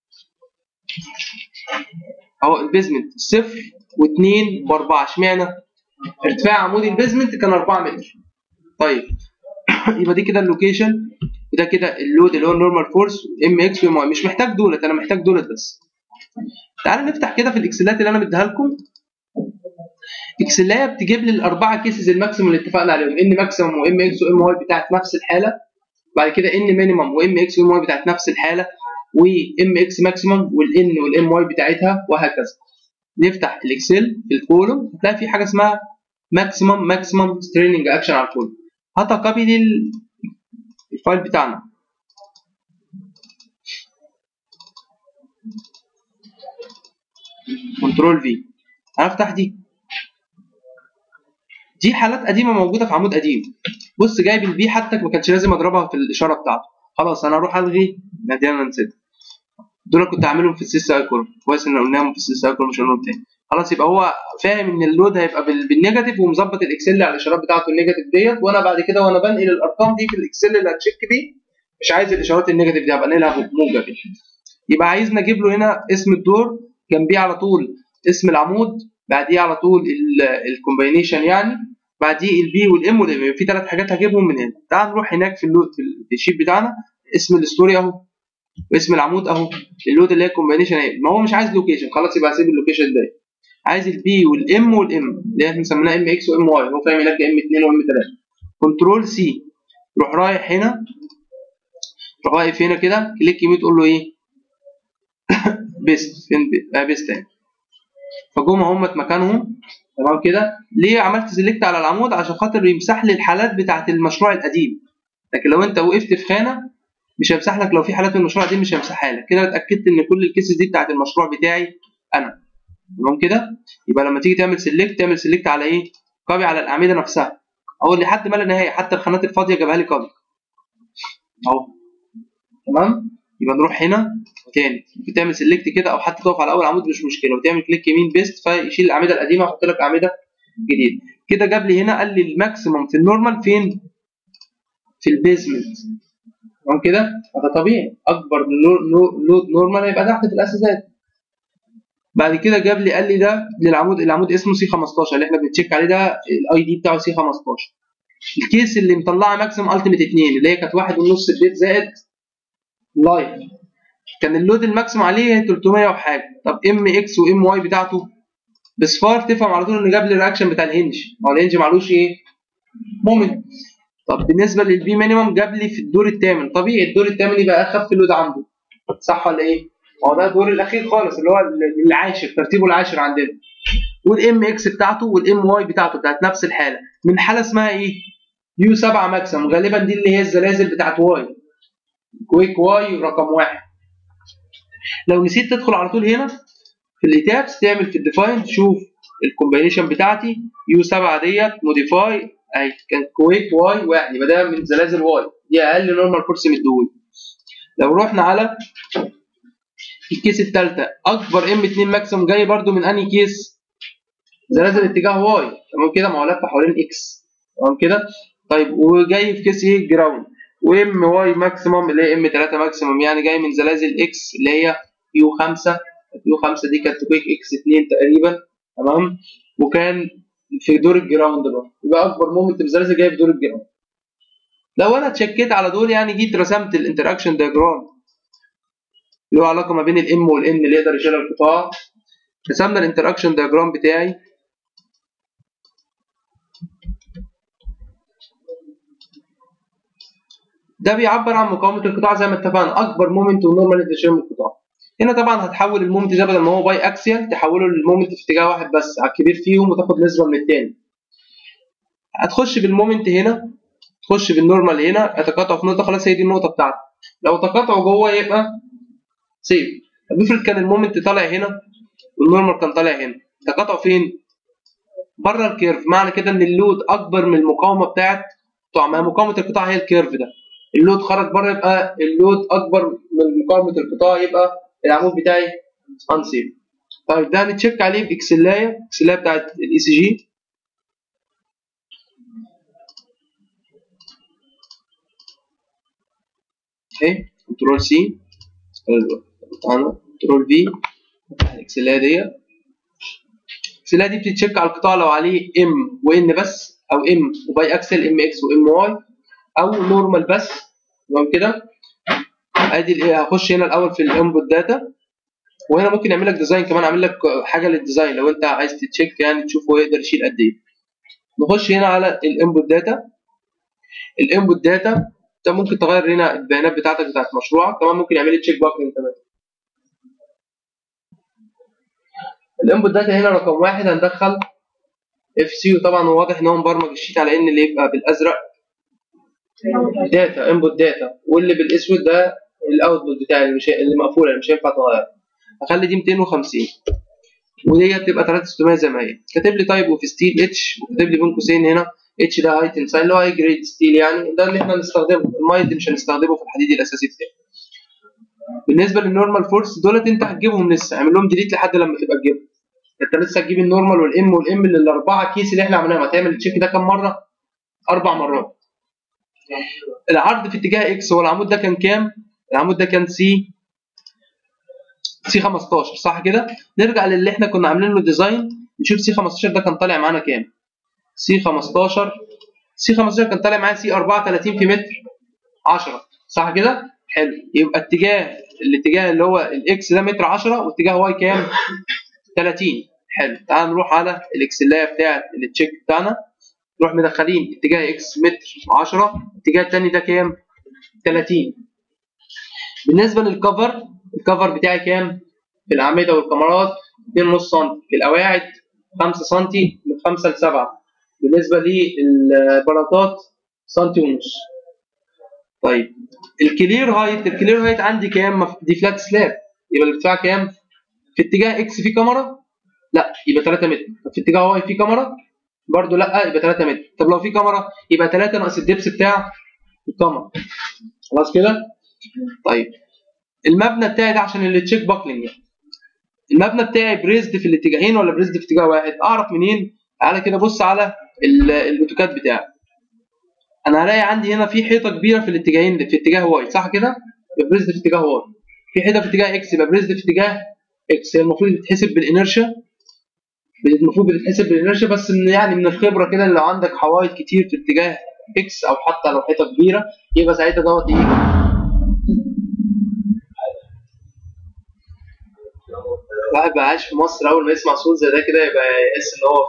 اهو البيزمنت صفر واثنين واربعه اشمعنى؟ ارتفاع عمود البيزمنت كان 4 متر طيب يبقى دي كده اللوكيشن وده كده اللود اللي هو النورمال فورس ام اكس وام واي مش محتاج دولت انا محتاج دولت بس تعالى نفتح كده في الاكسلات اللي انا مديها لكم اكسلايه بتجيب لي الاربعه كيسز الماكسيموم اللي اتفقنا عليهم ان ماكسيموم وام اكس وام واي بتاعت نفس الحاله بعد كده ان مينيمم وام اكس وام واي بتاعت نفس الحاله وام اكس ماكسيمم والان والام واي بتاعتها وهكذا نفتح الاكسل في الكولوم هتلاقي في حاجه اسمها ماكسيمم ماكسيمم ستريننج اكشن على الكولوم هاتها كوبي للفايل بتاعنا كنترول في هفتح دي دي حالات قديمه موجوده في عمود قديم بص جايب البي حتى ما كانش لازم اضربها في الاشاره بتاعته خلاص انا اروح الغي دي انا نسيت دول كنت اعملهم في السيس سايكل كويس ان قلناهم في السيس سايكل مش هنقولهم تاني خلاص يبقى هو فاهم ان اللود هيبقى بالنيجاتيف ومظبط الاكسل على الاشارات بتاعته النيجاتيف ديت وانا بعد كده وانا بنقل الارقام دي في الاكسل اللي هتشيك بيه مش عايز الاشارات النيجاتيف دي هبقى انقلها بموجب يبقى عايز نجيب له هنا اسم الدور جنبيه على طول اسم العمود بعديه على طول الكومباينيشن يعني بعديه البي والام والام في ثلاث حاجات هجيبهم من هنا تعال نروح هناك في اللود في الشيت بتاعنا اسم الستوري اهو واسم العمود اهو اللود اللي هي الكومباينيشن اهي ما هو مش عايز لوكيشن خلاص يبقى هسيب اللوكيشن ده عايز البي والام والام اللي احنا سميناها ام اكس وام واي هو فاهم هناك ام 2 وام 3 كنترول سي روح رايح هنا روح واقف هنا كده كليك يمين تقول له ايه بيست فين بيست آه بيست اهي فجم هم مكانهم تمام كده ليه عملت سيلكت على العمود عشان خاطر يمسح لي الحالات بتاعه المشروع القديم لكن لو انت وقفت في خانه مش هيمسح لك لو في حالات من المشروع دي مش هيمسحها لك كده اتاكدت ان كل الكيسز دي بتاعه المشروع بتاعي انا تمام كده يبقى لما تيجي تعمل سيلكت تعمل سيلكت على ايه كوبي على الاعمده نفسها او لحد ما لا نهايه حتى الخانات الفاضيه جابها لي كوبي اهو تمام يبقى نروح هنا تاني ممكن تعمل سيلكت كده او حتى تقف على اول عمود مش مشكله وتعمل كليك يمين بيست فيشيل الاعمده القديمه ويحط لك اعمده جديده كده جاب لي هنا قال لي الماكسيموم في النورمال فين في البيزمنت تمام كده هذا طبيعي اكبر لود نورمال هيبقى تحت في الاساسات بعد كده جاب لي قال لي ده للعمود العمود اسمه سي 15 اللي احنا بنتشيك عليه ده الاي دي بتاعه سي 15 الكيس اللي مطلعه ماكسيمم التيميت 2 اللي هي كانت 1.5 بيت زائد لايف كان اللود الماكسيمم عليه 300 وحاجه طب ام اكس وام واي بتاعته بصفار تفهم على طول ان جاب لي الرياكشن بتاع الهنج ما هو الهنج معلوش ايه مومنت طب بالنسبه للبي مينيمم جاب لي في الدور الثامن طبيعي الدور الثامن يبقى اخف لود عنده صح ولا ايه؟ ما هو ده الدور الاخير خالص اللي هو العاشر ترتيبه العاشر عندنا والام اكس بتاعته والام واي بتاعته بتاعت نفس الحاله من حاله اسمها ايه؟ يو 7 ماكسيمم غالبا دي اللي هي الزلازل بتاعت واي كويك واي رقم واحد لو نسيت تدخل على طول هنا في الايتابس تعمل في الديفاين تشوف الكومبينيشن بتاعتي يو 7 ديت موديفاي اهي كان كويك واي واحد يبقى ده من زلازل واي دي اقل نورمال فورس مديهولي لو رحنا على الكيس الثالثه اكبر ام 2 ماكسيموم جاي برده من انهي كيس زلازل اتجاه واي تمام كده ما هو لف حوالين اكس تمام كده طيب وجاي في كيس ايه جراوند وام واي ماكسيموم اللي هي ام 3 ماكسيموم يعني جاي من زلازل اكس اللي هي يو 5 يو 5 دي كانت كويك اكس 2 تقريبا تمام وكان في دور الجراوند بقى يبقى اكبر مومنت بزلازل جاي في دور الجراوند لو انا اتشكيت على دول يعني جيت رسمت الانتراكشن دياجرام اللي هو علاقه ما بين الام والان اللي يقدر يشيل القطاع رسمنا الانتراكشن دياجرام بتاعي ده بيعبر عن مقاومه القطاع زي ما اتفقنا اكبر مومنت ونورمال انتشار من القطاع هنا طبعا هتحول المومنت ده بدل ما هو باي اكسيال تحوله للمومنت في اتجاه واحد بس على الكبير فيهم وتاخد نسبه من التاني هتخش بالمومنت هنا تخش بالنورمال هنا يتقاطعوا في نقطه خلاص هي دي النقطه بتاعتك لو تقاطعوا جوه يبقى سيف طب افرض كان المومنت طالع هنا والنورمال كان طالع هنا تقاطعوا فين بره الكيرف معنى كده ان اللود اكبر من المقاومه بتاعت بتوع ما مقاومه القطاع هي الكيرف ده اللود خرج بره يبقى اللود اكبر من مقاومه القطاع يبقى العمود بتاعي انسيف طيب ده هنتشيك عليه باكسلايه اكسلايه بتاعت الاي سي جي اهي كنترول سي بتاعنا كنترول في الاكسلايه دي الاكسلايه دي بتتشيك على القطاع لو عليه ام وان بس او ام وباي اكسل ام اكس وام واي او نورمال بس تمام كده ادي هخش هنا الاول في الانبوت داتا وهنا ممكن يعمل لك ديزاين كمان اعمل لك حاجه للديزاين لو انت عايز تتشيك يعني تشوف هو يقدر يشيل قد ايه نخش هنا على الانبوت داتا الانبوت داتا انت ممكن تغير هنا البيانات بتاعتك بتاعت مشروعك كمان ممكن يعمل لي تشيك باكرين كمان الانبوت داتا هنا رقم واحد هندخل اف سي وطبعا واضح ان هو مبرمج الشيت على ان اللي يبقى بالازرق داتا انبوت داتا واللي بالاسود ده الاوتبوت بتاعي اللي, مش اللي مقفوله اللي مش هينفع تغير اخلي دي 250 ودي تبقى 3600 زي ما هي كاتب لي تايب اوف ستيل اتش وكاتب لي بين قوسين هنا اتش ده هاي تنسايل اللي هو هاي جريد ستيل يعني ده اللي احنا هنستخدمه المايد مش هنستخدمه في الحديد الاساسي بتاعي بالنسبه للنورمال فورس دولت انت هتجيبهم لسه اعمل لهم ديليت لحد لما تبقى تجيبهم انت لسه هتجيب النورمال والام والام اللي الاربعه كيس اللي احنا عملناهم هتعمل التشيك ده كام مره؟ اربع مرات العرض في اتجاه اكس هو العمود ده كان كام؟ العمود ده كان سي سي 15 صح كده؟ نرجع للي احنا كنا عاملين له ديزاين نشوف سي 15 ده كان طالع معانا كام؟ سي 15 سي 15 كان طالع معايا سي 34 في متر 10 صح كده؟ حلو يبقى اتجاه الاتجاه اللي هو الاكس ده متر 10 واتجاه واي كام؟ 30 حلو تعال نروح على الاكسلايه بتاعت التشيك بتاعنا نروح مدخلين اتجاه اكس متر 10 الاتجاه الثاني ده كام؟ 30 بالنسبه للكفر الكفر بتاعي كام؟ في الاعمده والكاميرات 2.5 سم في القواعد 5 سم من 5 ل 7 بالنسبه للبلاطات سنتي ونص طيب الكلير هايت الكلير هايت عندي كام؟ دي فلات سلاب يبقى الارتفاع كام؟ في اتجاه اكس في كاميرا لا يبقى 3 متر طب في اتجاه واي في كاميرا برضه لا يبقى 3 متر طب لو في كاميرا يبقى 3 ناقص الدبس بتاع الكاميرا خلاص كده طيب المبنى بتاعي ده عشان اللي تشيك باكلينج يعني. المبنى بتاعي بريزد في الاتجاهين ولا بريزد في اتجاه واحد اعرف منين تعالى كده بص على ال- الاوتوكاد بتاعي انا هلاقي عندي هنا في حيطه كبيره في الاتجاهين ده في اتجاه واي صح كده يبقى بريزد في اتجاه واي في حيطه في اتجاه اكس يبقى بريزد في اتجاه اكس هي المفروض بتتحسب بالانرشيا المفروض بتتحسب بالانرشيا بس من يعني من الخبره كده لو عندك حوائط كتير في اتجاه اكس او حتى لو حيطه كبيره يبقى ساعتها دوت ايه الواحد بقى عايش في مصر اول ما يسمع صوت زي ده كده يبقى يحس ان هو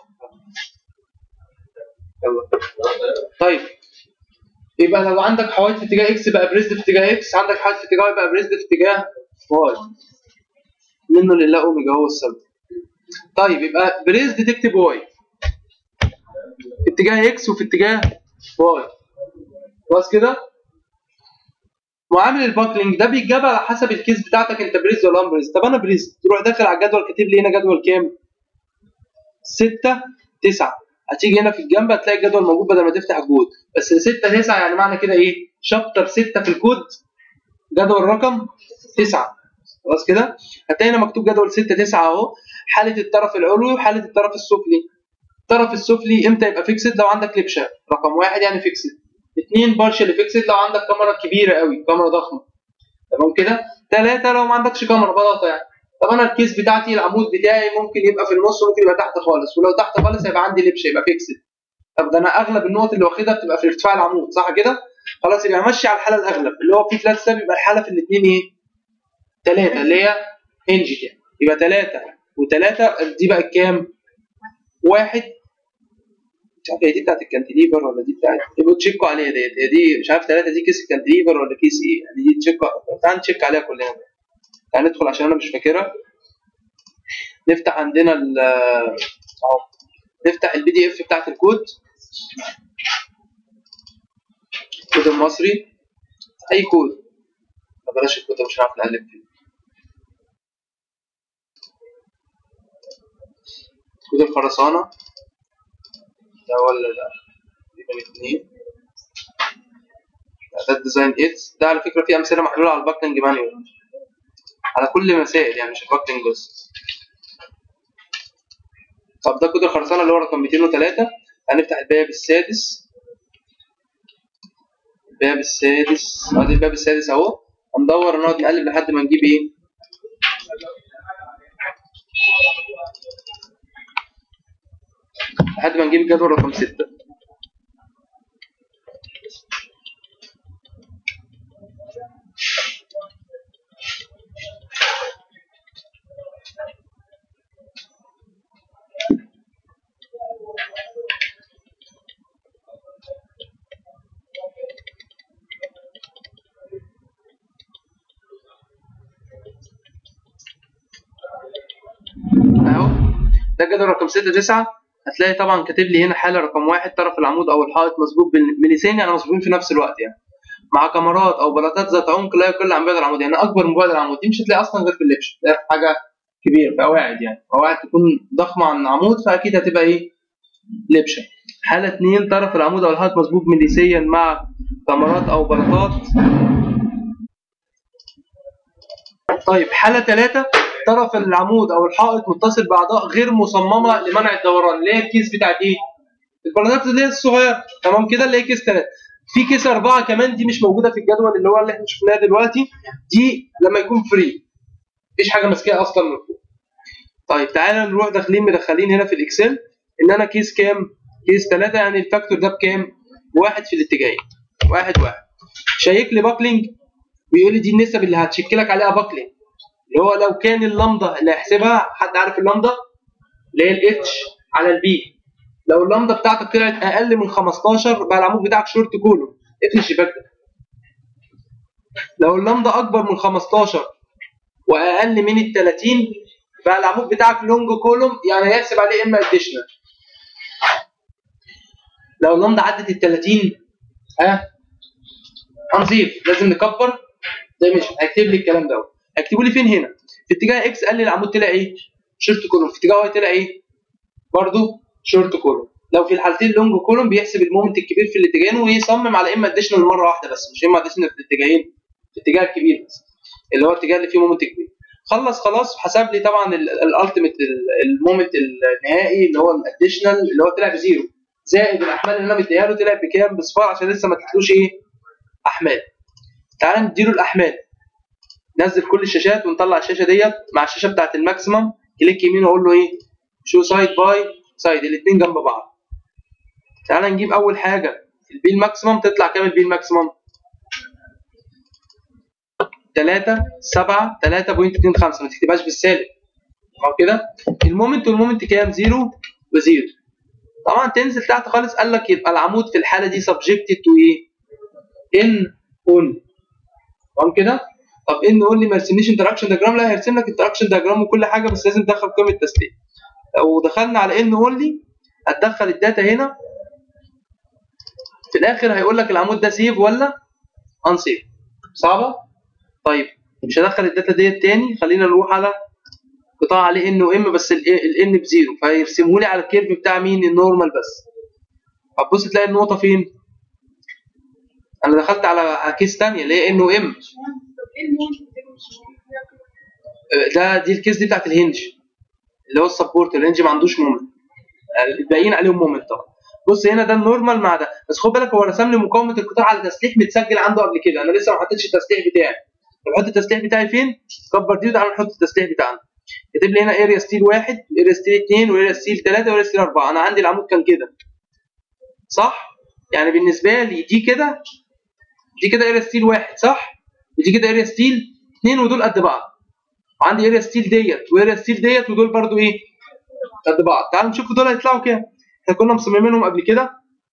يلا طيب يبقى لو عندك حوائط في اتجاه اكس يبقى بريزد في اتجاه اكس عندك حوائط في اتجاه يبقى بريزد في اتجاه واي منه لله اوميجا هو السبب طيب يبقى بريزد تكتب واي في اتجاه اكس وفي اتجاه واي خلاص كده معامل الباكلينج ده بيتجاب على حسب الكيس بتاعتك انت بريز ولا امبريز طب انا بريز تروح داخل على الجدول كاتب لي هنا جدول كام 6 9 هتيجي هنا في الجنب هتلاقي الجدول موجود بدل ما تفتح الكود بس 6 9 يعني معنى كده ايه شابتر 6 في الكود جدول رقم 9 خلاص كده هتلاقي هنا مكتوب جدول 6 9 اهو حاله الطرف العلوي وحاله الطرف السفلي الطرف السفلي امتى يبقى فيكسد لو عندك لبشه رقم واحد يعني فيكسد اثنين بارشل فيكسد لو عندك كاميرا كبيره قوي كاميرا ضخمه تمام كده ثلاثه لو ما عندكش كاميرا بلاطه يعني طب انا الكيس بتاعتي العمود بتاعي ممكن يبقى في النص وممكن يبقى تحت خالص ولو تحت خالص هيبقى عندي لبشه يبقى فيكسد طب ده انا اغلب النقط اللي واخدها بتبقى في ارتفاع العمود صح كده خلاص يبقى ماشي على الحاله الاغلب اللي هو في فلات سلاب يبقى الحاله في الاثنين ايه ثلاثه اللي هي هنج كده يبقى ثلاثه وثلاثه دي بقى كام واحد مش عارف هي دي بتاعت الكانتليفر ولا دي بتاعت يبقوا تشيكوا عليها ديت هي دي مش عارف ثلاثه دي كيس الكانتليفر ولا كيس ايه يعني دي تشيكوا تعال نتشيك عليها كلنا تعال ندخل عشان انا مش فاكرها نفتح عندنا ال اهو نفتح البي دي اف بتاعت الكود الكود المصري اي كود طب بلاش الكود مش هنعرف نقلب فيه كود الخرسانه ده ولا لا يبقى الاثنين ده الديزاين 8 ده على فكره في امثله محلوله على الباكلينج مانيوال على كل مسائل يعني مش الباكلينج بس طب ده كود الخرسانه اللي هو رقم 203 هنفتح الباب السادس الباب السادس ادي الباب السادس اهو هندور نقعد نقلب لحد ما نجيب ايه لحد ما نجيب الجدول رقم 6 اهو ده الجدول رقم 6 9 هتلاقي طبعا كاتب لي هنا حاله رقم واحد طرف العمود او الحائط مسبوق بالميليسين يعني مسبوقين في نفس الوقت يعني مع كاميرات او بلاطات ذات عمق لا يقل عن بعد العمود يعني اكبر من بعد العمود دي مش هتلاقي اصلا غير في اللبش تلاقي في حاجه كبيره في قواعد يعني قواعد تكون ضخمه عن العمود فاكيد هتبقى ايه لبشه حاله اتنين طرف العمود او الحائط مسبوق ميليسيا مع كاميرات او بلاطات طيب حاله ثلاثه طرف العمود او الحائط متصل باعضاء غير مصممه لمنع الدوران اللي هي الكيس بتاعت ايه؟ البلاطات اللي هي الصغيره تمام كده اللي هي كيس ثلاثه في كيس اربعه كمان دي مش موجوده في الجدول اللي هو اللي احنا شفناه دلوقتي دي لما يكون فري مفيش حاجه ماسكاها اصلا من فوق طيب تعالى نروح داخلين مدخلين هنا في الاكسل ان انا كيس كام؟ كيس ثلاثه يعني الفاكتور ده بكام؟ واحد في الاتجاهين واحد واحد شيك لي باكلينج ويقول لي دي النسب اللي هتشكلك عليها باكلينج اللي هو لو كان اللمضه اللي هيحسبها حد عارف اللمضه اللي هي الاتش على البي لو اللمضه بتاعتك طلعت اقل من 15 بقى العمود بتاعك شورت كولوم اقفل الشباك ده لو اللمضه اكبر من 15 واقل من ال 30 بقى العمود بتاعك لونج كولوم يعني هيحسب عليه اما اديشنال لو اللمضه عدت ال 30 ها هنضيف لازم نكبر ده مش هكتب لي الكلام دوت هكتبوا لي فين هنا في اتجاه اكس قال لي العمود طلع ايه شورت كولوم في اتجاه واي طلع ايه برضه شورت كولوم لو في الحالتين لونج كولوم بيحسب المومنت الكبير في الاتجاهين ويصمم على اما اديشنال مره واحده بس مش اما اديشنال في الاتجاهين في الاتجاه الكبير بس اللي هو الاتجاه اللي فيه مومنت كبير خلص خلاص حسب لي طبعا الالتيميت المومنت النهائي اللي هو الاديشنال اللي هو طلع بزيرو زائد الاحمال اللي انا مديها له طلع بكام بصفار عشان لسه ما اديتلوش ايه احمال تعال نديله الاحمال نزل كل الشاشات ونطلع الشاشه ديت مع الشاشه بتاعت الماكسيمم كليك يمين واقول له ايه شو سايد باي سايد الاثنين جنب بعض تعال نجيب اول حاجه البي الماكسيمم تطلع كام البي الماكسيمم 3 7 3.25 ما تكتبهاش بالسالب اهو كده المومنت والمومنت كام 0 وزيرو طبعا تنزل تحت خالص قال لك يبقى العمود في الحاله دي سبجكتد تو ايه ان اون تمام كده طب ان اونلي ما يرسمليش انتراكشن دياجرام لا هيرسم لك انتراكشن دياجرام وكل حاجه بس لازم تدخل قيمه تسليم لو دخلنا على ان اونلي هتدخل الداتا هنا في الاخر هيقول لك العمود ده سيف ولا ان سيف صعبه طيب مش هدخل الداتا ديت تاني خلينا نروح على قطاع عليه ان وام بس الان بزيرو فيرسمه لي على الكيرف بتاع مين النورمال بس هتبص تلاقي النقطه فين انا دخلت على كيس ثانيه اللي هي ان وام ده دي الكيس دي بتاعت الهنج اللي هو السبورت الهنج ما عندوش مومنت الباقيين عليهم مومنت طبعا بص هنا ده النورمال مع ده بس خد بالك هو رسم لي مقاومه القطاع على تسليح متسجل عنده قبل كده انا لسه ما حطيتش التسليح بتاعي طب احط التسليح بتاعي فين؟ كبر دي وتعالى نحط التسليح بتاعنا كاتب لي هنا اريا ستيل 1 اريا ستيل 2 واريا ستيل 3 واريا ستيل 4 انا عندي العمود كان كده صح؟ يعني بالنسبه لي دي كده دي كده اريا ستيل 1 صح؟ ودي كده اريا ستيل 2 ودول قد بعض وعندي اريا ستيل ديت واريا ستيل ديت ودول برضو ايه؟ قد بعض تعالوا نشوف دول هيطلعوا كام احنا كنا مصممينهم قبل كده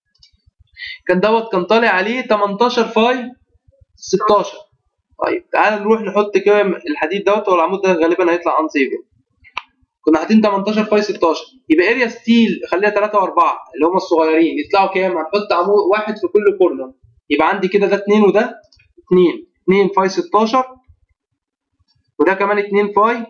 كان دوت كان طالع عليه 18 فاي 16 طيب تعال نروح نحط كام الحديد دوت هو العمود ده غالبا هيطلع انسيف كنا حاطين 18 فاي 16 يبقى اريا ستيل خليها 3 و4 اللي هم الصغيرين يطلعوا كام؟ هنحط عمود واحد في كل كورنر يبقى عندي كده ده 2 وده 2 2 فاي 16 وده كمان 2 فاي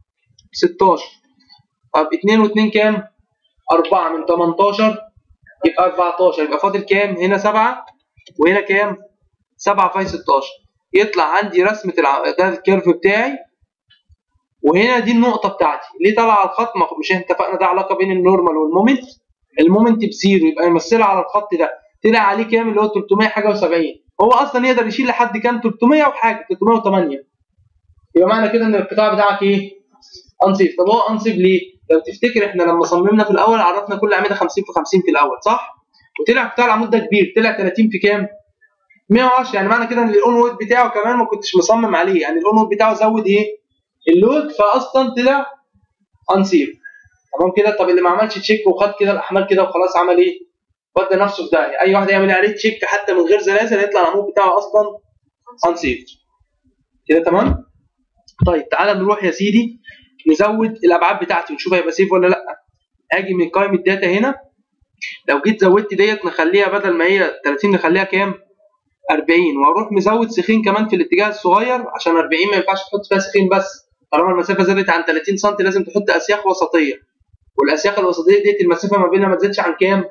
16 طب 2 و2 كام؟ 4 من 18 يبقى 14 يبقى فاضل كام؟ هنا 7 وهنا كام؟ 7 فاي 16 يطلع عندي رسمه الع... ده الكيرف بتاعي وهنا دي النقطه بتاعتي ليه طالعه على الخط ما مش احنا اتفقنا ده علاقه بين النورمال والمومنت المومنت بزيرو يبقى يمثلها على الخط ده طلع عليه كام اللي هو 300 حاجه و70 هو اصلا يقدر يشيل لحد كام 300 وحاجه 308 يبقى معنى كده ان القطاع بتاعك ايه انسيف طب هو انسيف ليه لو تفتكر احنا لما صممنا في الاول عرفنا كل اعمده 50 في 50 في الاول صح وطلع قطاع العمود ده كبير طلع 30 في كام 110 يعني معنى كده ان الاون وود بتاعه كمان ما كنتش مصمم عليه يعني الاون وود بتاعه زود ايه اللود فاصلا طلع انسيف تمام كده طب اللي ما عملش تشيك وخد كده الاحمال كده وخلاص عمل ايه ودى نفسه في داهيه اي واحد يعمل عليه تشيك حتى من غير زلازل هيطلع العمود بتاعه اصلا انسيف كده تمام طيب تعالى نروح يا سيدي نزود الابعاد بتاعتي ونشوف هيبقى سيف ولا لا اجي من قائمه الداتا هنا لو جيت زودت ديت نخليها بدل ما هي 30 نخليها كام 40 واروح مزود سخين كمان في الاتجاه الصغير عشان 40 ما ينفعش تحط فيها سخين بس طالما المسافه زادت عن 30 سم لازم تحط اسياخ وسطيه والاسياخ الوسطيه ديت المسافه ما بينها ما تزيدش عن كام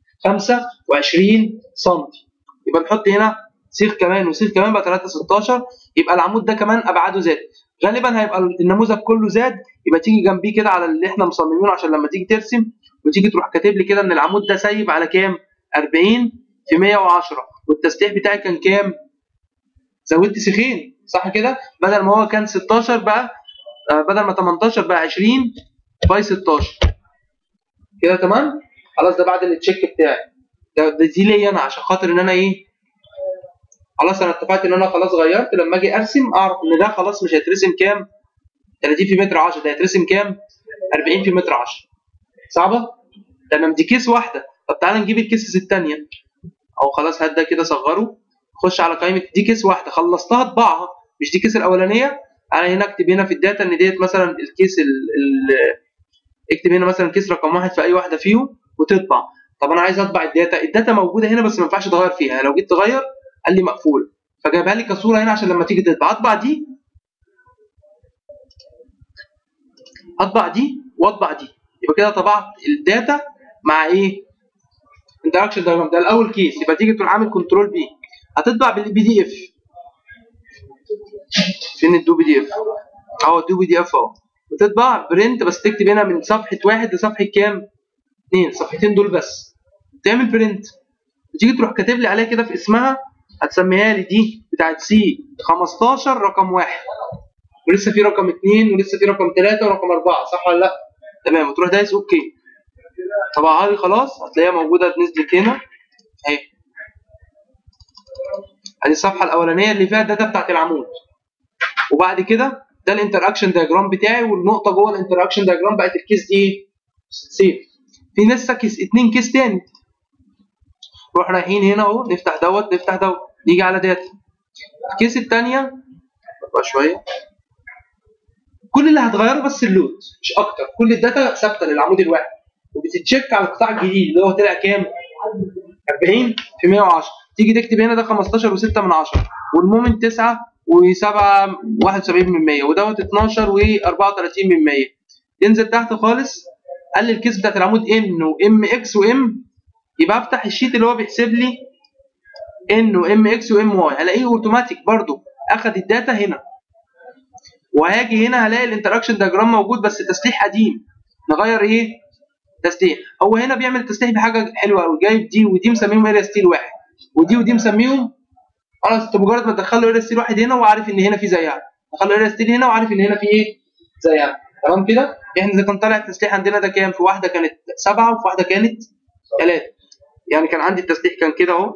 25 سم يبقى نحط هنا سيخ كمان وسيخ كمان بقى 3 16 يبقى العمود ده كمان ابعاده زادت غالبا هيبقى النموذج كله زاد يبقى تيجي جنبيه كده على اللي احنا مصممينه عشان لما تيجي ترسم وتيجي تروح كاتب لي كده ان العمود ده سايب على كام 40 في 110 والتسليح بتاعي كان كام زودت سيخين صح كده بدل ما هو كان 16 بقى آه بدل ما 18 بقى 20 باي 16 كده تمام خلاص ده بعد التشيك بتاعي ده, ده دي ليا انا عشان خاطر ان انا ايه خلاص انا اتفقت ان انا خلاص غيرت لما اجي ارسم اعرف ان ده خلاص مش هيترسم كام 30 في متر 10 ده هيترسم كام 40 في متر 10 صعبه تمام دي كيس واحده طب تعالى نجيب الكيسز الثانيه او خلاص هات ده كده صغره خش على قائمه دي كيس واحده خلصتها اطبعها مش دي كيس الاولانيه انا هنا اكتب هنا في الداتا ان ديت مثلا الكيس ال ال اكتب هنا مثلا كيس رقم واحد في اي واحده فيهم وتطبع طب انا عايز اطبع الداتا الداتا موجوده هنا بس ما ينفعش تغير فيها لو جيت تغير قال لي مقفول فجابها لي كصوره هنا عشان لما تيجي تطبع اطبع دي اطبع دي واطبع دي يبقى كده طبعت الداتا مع ايه انتراكشن دايجرام ده الاول كيس يبقى تيجي تروح عامل كنترول بي هتطبع بالبي دي اف فين الدو بي دي اف اهو الدو بي دي اف اهو وتطبع برنت بس تكتب هنا من صفحه واحد لصفحه كام؟ اثنين الصفحتين دول بس تعمل برنت وتيجي تروح كاتب لي عليها كده في اسمها هتسميها لي دي بتاعت سي 15 رقم واحد ولسه في رقم اثنين ولسه في رقم ثلاثه ورقم اربعه صح ولا لا؟ تمام وتروح دايس اوكي طبعها لي خلاص هتلاقيها موجوده نزلت هنا اهي ادي الصفحه الاولانيه اللي فيها الداتا بتاعت العمود وبعد كده ده الانتراكشن دايجرام بتاعي والنقطه جوه الانتراكشن دايجرام بقت الكيس دي ايه؟ سيف في لسه كيس اتنين كيس تاني نروح رايحين هنا اهو نفتح دوت نفتح دوت نيجي على داتا الكيس الثانيه بقى شويه كل اللي هتغيره بس اللود مش اكتر كل الداتا ثابته للعمود الواحد وبتتشيك على القطاع الجديد اللي هو طلع كام 40 في 110 تيجي تكتب هنا ده 15 و6 من 10 والمومنت 9 و7 71 من 100 ودوت 12 و34 من 100 ينزل تحت خالص قال لي الكيس بتاعت العمود ان وام اكس وام يبقى افتح الشيت اللي هو بيحسب لي ان وام اكس وام واي هلاقيه اوتوماتيك برضو اخد الداتا هنا وهاجي هنا هلاقي الانتراكشن دياجرام موجود بس تسليح قديم نغير ايه تسليح هو هنا بيعمل تسليح بحاجه حلوه قوي جايب دي ودي مسميهم اريا ستيل واحد ودي ودي مسميهم خلاص انت مجرد ما تدخل له اريا ستيل واحد هنا وعارف ان هنا في زيها دخل له اريا ستيل هنا وعارف ان هنا في ايه زيها تمام كده احنا اذا كان طالع التسليح عندنا ده كام في واحده كانت سبعه وفي واحده كانت ثلاثه يعني كان عندي التسليح كان كده اهو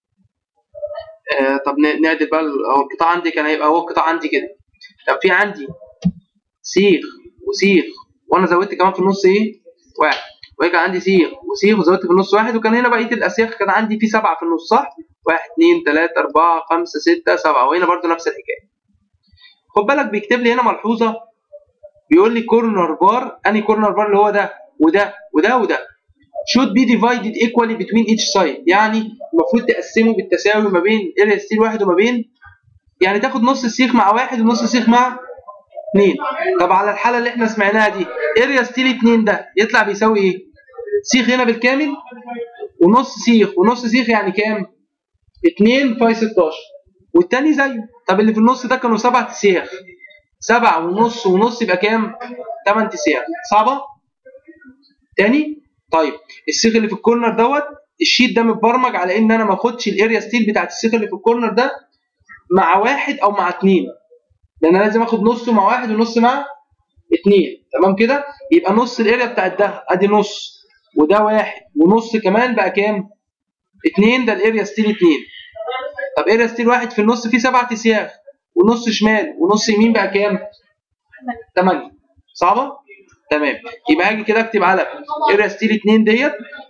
آه طب نعدل بقى اهو القطاع عندي كان هيبقى هو القطاع عندي كده كان في عندي سيخ وسيخ وانا زودت كمان في النص ايه واحد وهي كان عندي سيخ وسيخ وزودت في النص واحد وكان هنا بقيه الاسياخ كان عندي في سبعه في النص صح؟ واحد اثنين ثلاثة أربعة خمسة ستة سبعة وهنا برضو نفس الحكاية. خد بالك بيكتب لي هنا ملحوظة بيقول لي كورنر بار أنهي كورنر بار اللي هو ده وده وده وده should be divided equally between each side يعني المفروض تقسمه بالتساوي ما بين اريا ستيل واحد وما بين يعني تاخد نص السيخ مع واحد ونص السيخ مع اثنين طب على الحالة اللي احنا سمعناها دي اريا ستيل اتنين ده يطلع بيساوي ايه؟ سيخ هنا بالكامل ونص سيخ ونص سيخ يعني كام؟ 2 باي 16 والتاني زيه طب اللي في النص ده كانوا سبع تسياخ سبعة ونص ونص يبقى كام؟ 8 تسياخ صعبة؟ تاني؟ طيب السيخ اللي في الكورنر دوت الشيت ده متبرمج على ان انا ما اخدش الاريا ستيل بتاعت السيخ اللي في الكورنر ده مع واحد او مع اتنين لان انا لازم اخد نصه مع واحد ونص مع اتنين تمام كده يبقى نص الاريا بتاعت ده ادي نص وده واحد ونص كمان بقى كام؟ اتنين ده الاريا ستيل اتنين طب اريا ستيل واحد في النص فيه سبع تسياخ ونص شمال ونص يمين بقى كام؟ 8 صعبة؟ تمام يبقى هاجي كده اكتب على اريا ستيل 2 ديت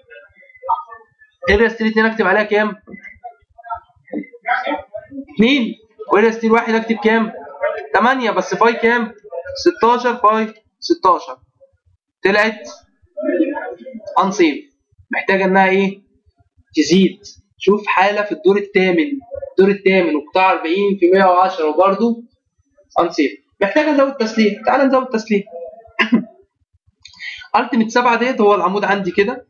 اريا ستيل 2 اكتب عليها كام؟ 2 واريا ستيل 1 اكتب كام؟ 8 بس فاي كام؟ 16 فاي 16 طلعت انصيف محتاجه انها ايه؟ تزيد شوف حاله في الدور الثامن الدور الثامن وقطاع 40 في 110 وبرده انصيف محتاجه نزود تسليح تعال نزود تسليح التيميت 7 ديت هو العمود عندي كده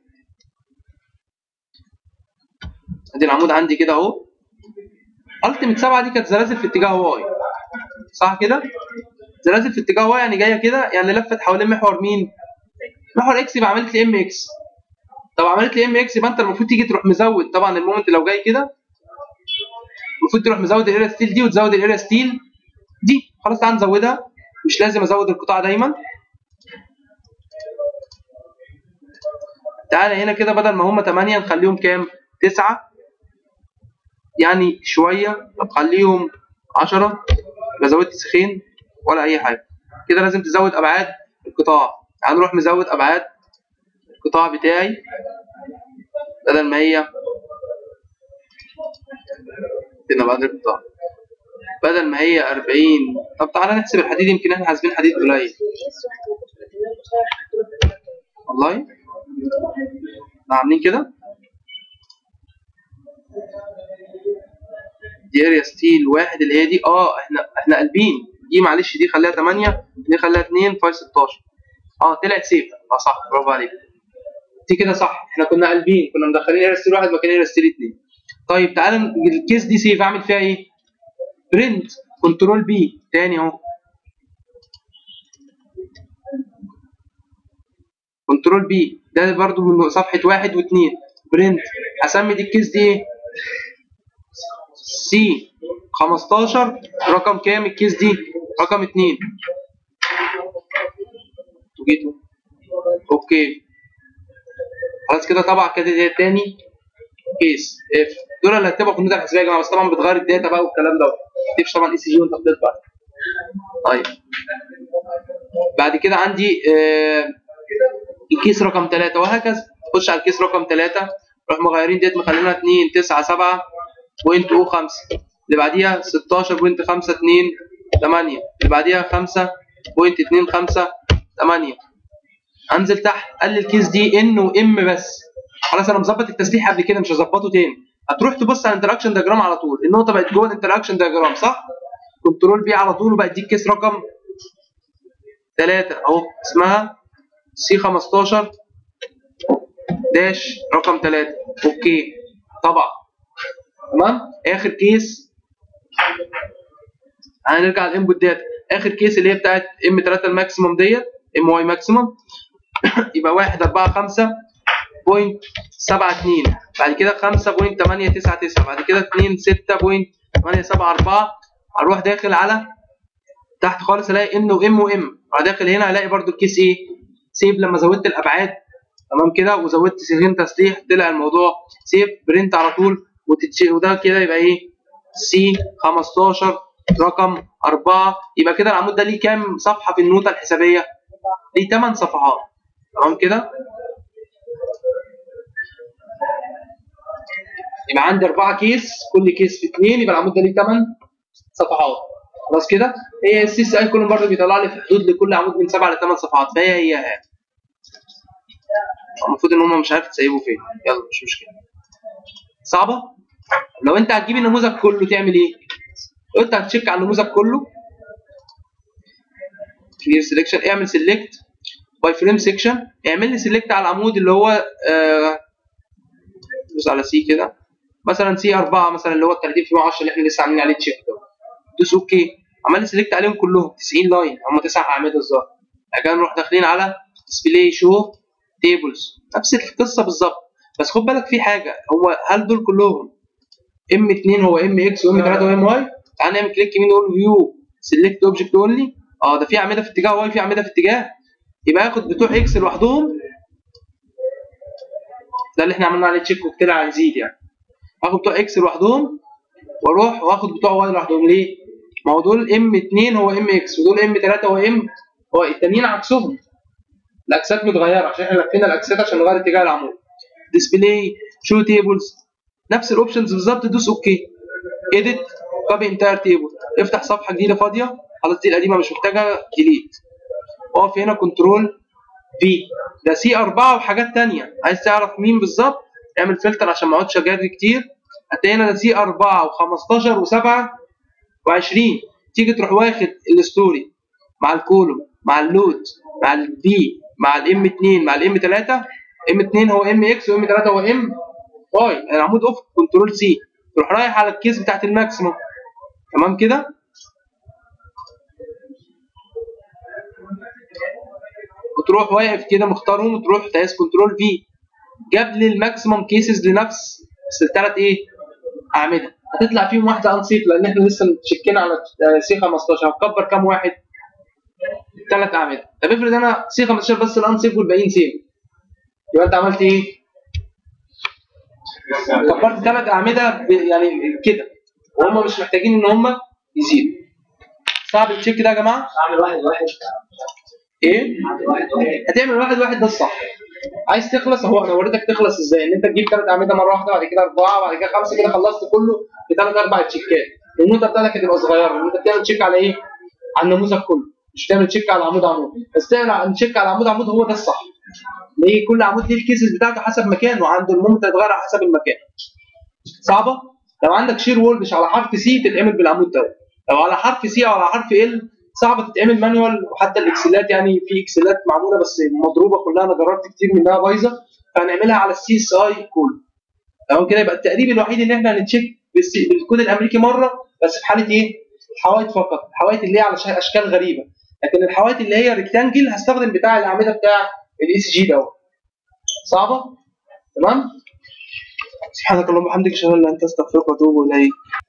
ادي العمود عندي كده اهو التيميت 7 دي كانت زلازل في اتجاه واي صح كده زلازل في اتجاه واي يعني جايه كده يعني لفت حوالين محور مين محور اكس يبقى عملت لي ام اكس طب عملت لي ام اكس يبقى انت المفروض تيجي تروح مزود طبعا المومنت لو جاي كده المفروض تروح مزود الاريا ستيل دي وتزود الاريا ستيل دي خلاص تعال نزودها مش لازم ازود القطاع دايما تعالى هنا كده بدل ما هم 8 نخليهم كام 9 يعني شويه طب خليهم 10 يبقى زودت سيخين ولا اي حاجه كده لازم تزود ابعاد القطاع تعال نروح مزود ابعاد القطاع بتاعي بدل ما هي هنا بعد القطاع بدل ما هي 40 طب تعالى نحسب الحديد يمكن احنا حاسبين حديد قليل والله احنا عاملين كده دي اريا ستيل واحد اللي هي دي اه احنا احنا قلبين دي معلش دي خليها 8 دي خليها 2 فاي 16 اه طلعت سيف اه صح برافو عليك دي كده صح احنا كنا قلبين كنا مدخلين ايرا ستيل واحد مكان ايرا ستيل اتنين طيب تعالى ن- الكيس دي سيف اعمل فيها ايه؟ برنت كنترول بي تاني اهو كنترول بي ده برضو من صفحة واحد واثنين برنت هسمي دي الكيس دي ايه؟ سي 15 رقم كام الكيس دي؟ رقم 2 جيتوا اوكي خلاص كده طبع كده دي تاني كيس اف دول اللي هتبقوا في النوتة الحسابية يا جماعة بس طبعا بتغير الداتا بقى والكلام ده ما تكتبش طبعا اي سي جي وانت بتطبع طيب بعد كده عندي آه الكيس رقم 3 وهكذا تخش على الكيس رقم 3 نروح مغيرين ديت مخلينها 2 9 7 بوينت او 5 اللي بعديها 16 بوينت 5 2 8 اللي بعديها 5 بوينت 2 5 8 انزل تحت قال لي الكيس دي ان وام بس خلاص انا مظبط التسليح قبل كده مش هظبطه تاني هتروح تبص على الانتراكشن دياجرام على طول النقطه بقت جوه الانتراكشن دياجرام صح كنترول بي على طول وبقى اديك كيس رقم 3 اهو اسمها سي 15 داش رقم 3 اوكي طبعا تمام اخر كيس هنرجع الانبوت داتا اخر كيس اللي هي بتاعت ام 3 الماكسيموم ديت ام واي ماكسيموم يبقى 1 4 5 بوينت 7 2 بعد كده 5 بوينت 8 9 9 بعد كده 2 6 بوينت 8 7 4 هروح داخل على تحت خالص الاقي ان وام وام اروح داخل هنا الاقي برده الكيس ايه سيف لما زودت الابعاد تمام كده وزودت سيفين تسليح طلع الموضوع سيف برنت على طول وتتش... وده كده يبقى ايه سي 15 رقم 4 يبقى كده العمود ده ليه كام صفحه في النوتة الحسابيه؟ ليه 8 صفحات تمام كده؟ يبقى عندي 4 كيس كل كيس في 2 يبقى العمود ده ليه 8 صفحات خلاص كده؟ هي السي اس اي كل مره بيطلع لي في حدود لكل عمود من 7 ل 8 صفحات فهي هي هي المفروض ان هم مش عارف تسيبوا فين يلا مش مشكله صعبه لو انت هتجيب النموذج كله تعمل ايه لو انت هتشيك على النموذج كله كلير سيلكشن اعمل سيلكت باي فريم سيكشن اعمل لي سيلكت على العمود اللي هو آه دوس على سي كده مثلا سي 4 مثلا اللي هو ال 30 في 10 اللي احنا لسه عاملين عليه تشيك ده دوس اوكي عمل لي سيلكت عليهم كلهم 90 لاين هم تسع اعمده الظاهر بعد كده نروح داخلين على ديسبلاي شو تيبلز نفس القصه بالظبط بس خد بالك في حاجه هو هل دول كلهم ام 2 هو ام اكس وام 3 هو ام واي تعال نعمل كليك يمين نقول فيو سيلكت اوبجكت اونلي اه ده في اعمده في اتجاه واي في اعمده في اتجاه يبقى ياخد بتوع اكس لوحدهم ده اللي احنا عملنا عليه تشيك وطلع هيزيد يعني اخد بتوع اكس لوحدهم واروح واخد بتوع واي لوحدهم ليه؟ ما هو دول ام 2 هو ام اكس ودول ام 3 هو ام هو التانيين عكسهم الاكسات متغيره عشان احنا لفينا الاكسات عشان نغير اتجاه العمود ديسبلاي شو تيبلز نفس الاوبشنز بالظبط دوس اوكي اديت كوبي انتاير تيبل افتح صفحه جديده فاضيه خلاص دي القديمه مش محتاجه ديليت اقف هنا كنترول في ده سي 4 وحاجات تانية عايز تعرف مين بالظبط اعمل فلتر عشان ما اقعدش اجري كتير هتلاقي هنا ده سي 4 و15 و7 و20 تيجي تروح واخد الستوري مع الكولوم مع اللود مع البي مع الام 2 مع الام 3 ام 2 هو ام اكس وام 3 هو ام واي العمود اوف كنترول سي تروح رايح على الكيس بتاعت الماكسيموم تمام كده وتروح واقف كده مختارهم وتروح دايس كنترول في جاب لي الماكسيموم كيسز لنفس الثلاث ايه اعمده هتطلع فيهم واحده انسيف لان احنا لسه متشكين على سي 15 هتكبر كام واحد ثلاث اعمده طب افرض انا سي 15 بس الانسيف والباقيين سيف يبقى انت عملت ايه؟ كبرت ثلاث اعمده ب- يعني كده وهم مش محتاجين ان هم يزيدوا صعب التشيك ده يا جماعه اعمل واحد واحد ايه اعمل واحد واحد هتعمل واحد واحد ده الصح عايز تخلص اهو انا وريتك تخلص ازاي ان انت تجيب ثلاث اعمده مره واحده بعد كده اربعه بعد كده خمسه كده خلصت كله بثلاث اربع تشيكات النوتة بتاعتك هتبقى صغيره لان انت بتعمل تشيك على ايه؟ على النموذج كله مش تعمل تشيك على عمود عمود بس تعمل تشيك على عمود عمود هو ده الصح ليه كل عمود ليه الكيسز بتاعته حسب مكانه وعنده المومنت هيتغير على حسب المكان صعبه لو عندك شير وول مش على حرف سي تتعمل بالعمود ده لو على حرف سي او على حرف ال صعبه تتعمل مانوال وحتى الاكسلات يعني في اكسلات معموله بس مضروبه كلها انا جربت كتير منها بايظه فهنعملها على السي اس اي كله تمام كده يبقى التقريب الوحيد ان احنا هنتشيك بالس- بالكود الامريكي مره بس في حاله ايه؟ الحوايط فقط الحوايط اللي هي على شا- اشكال غريبه لكن الحوايط اللي هي ريكتانجل هستخدم بتاع الاعمده بتاع الاي سي جي دوت صعبه تمام سبحانك اللهم وبحمدك اشهد ان لا اله الا انت استغفرك واتوب اليك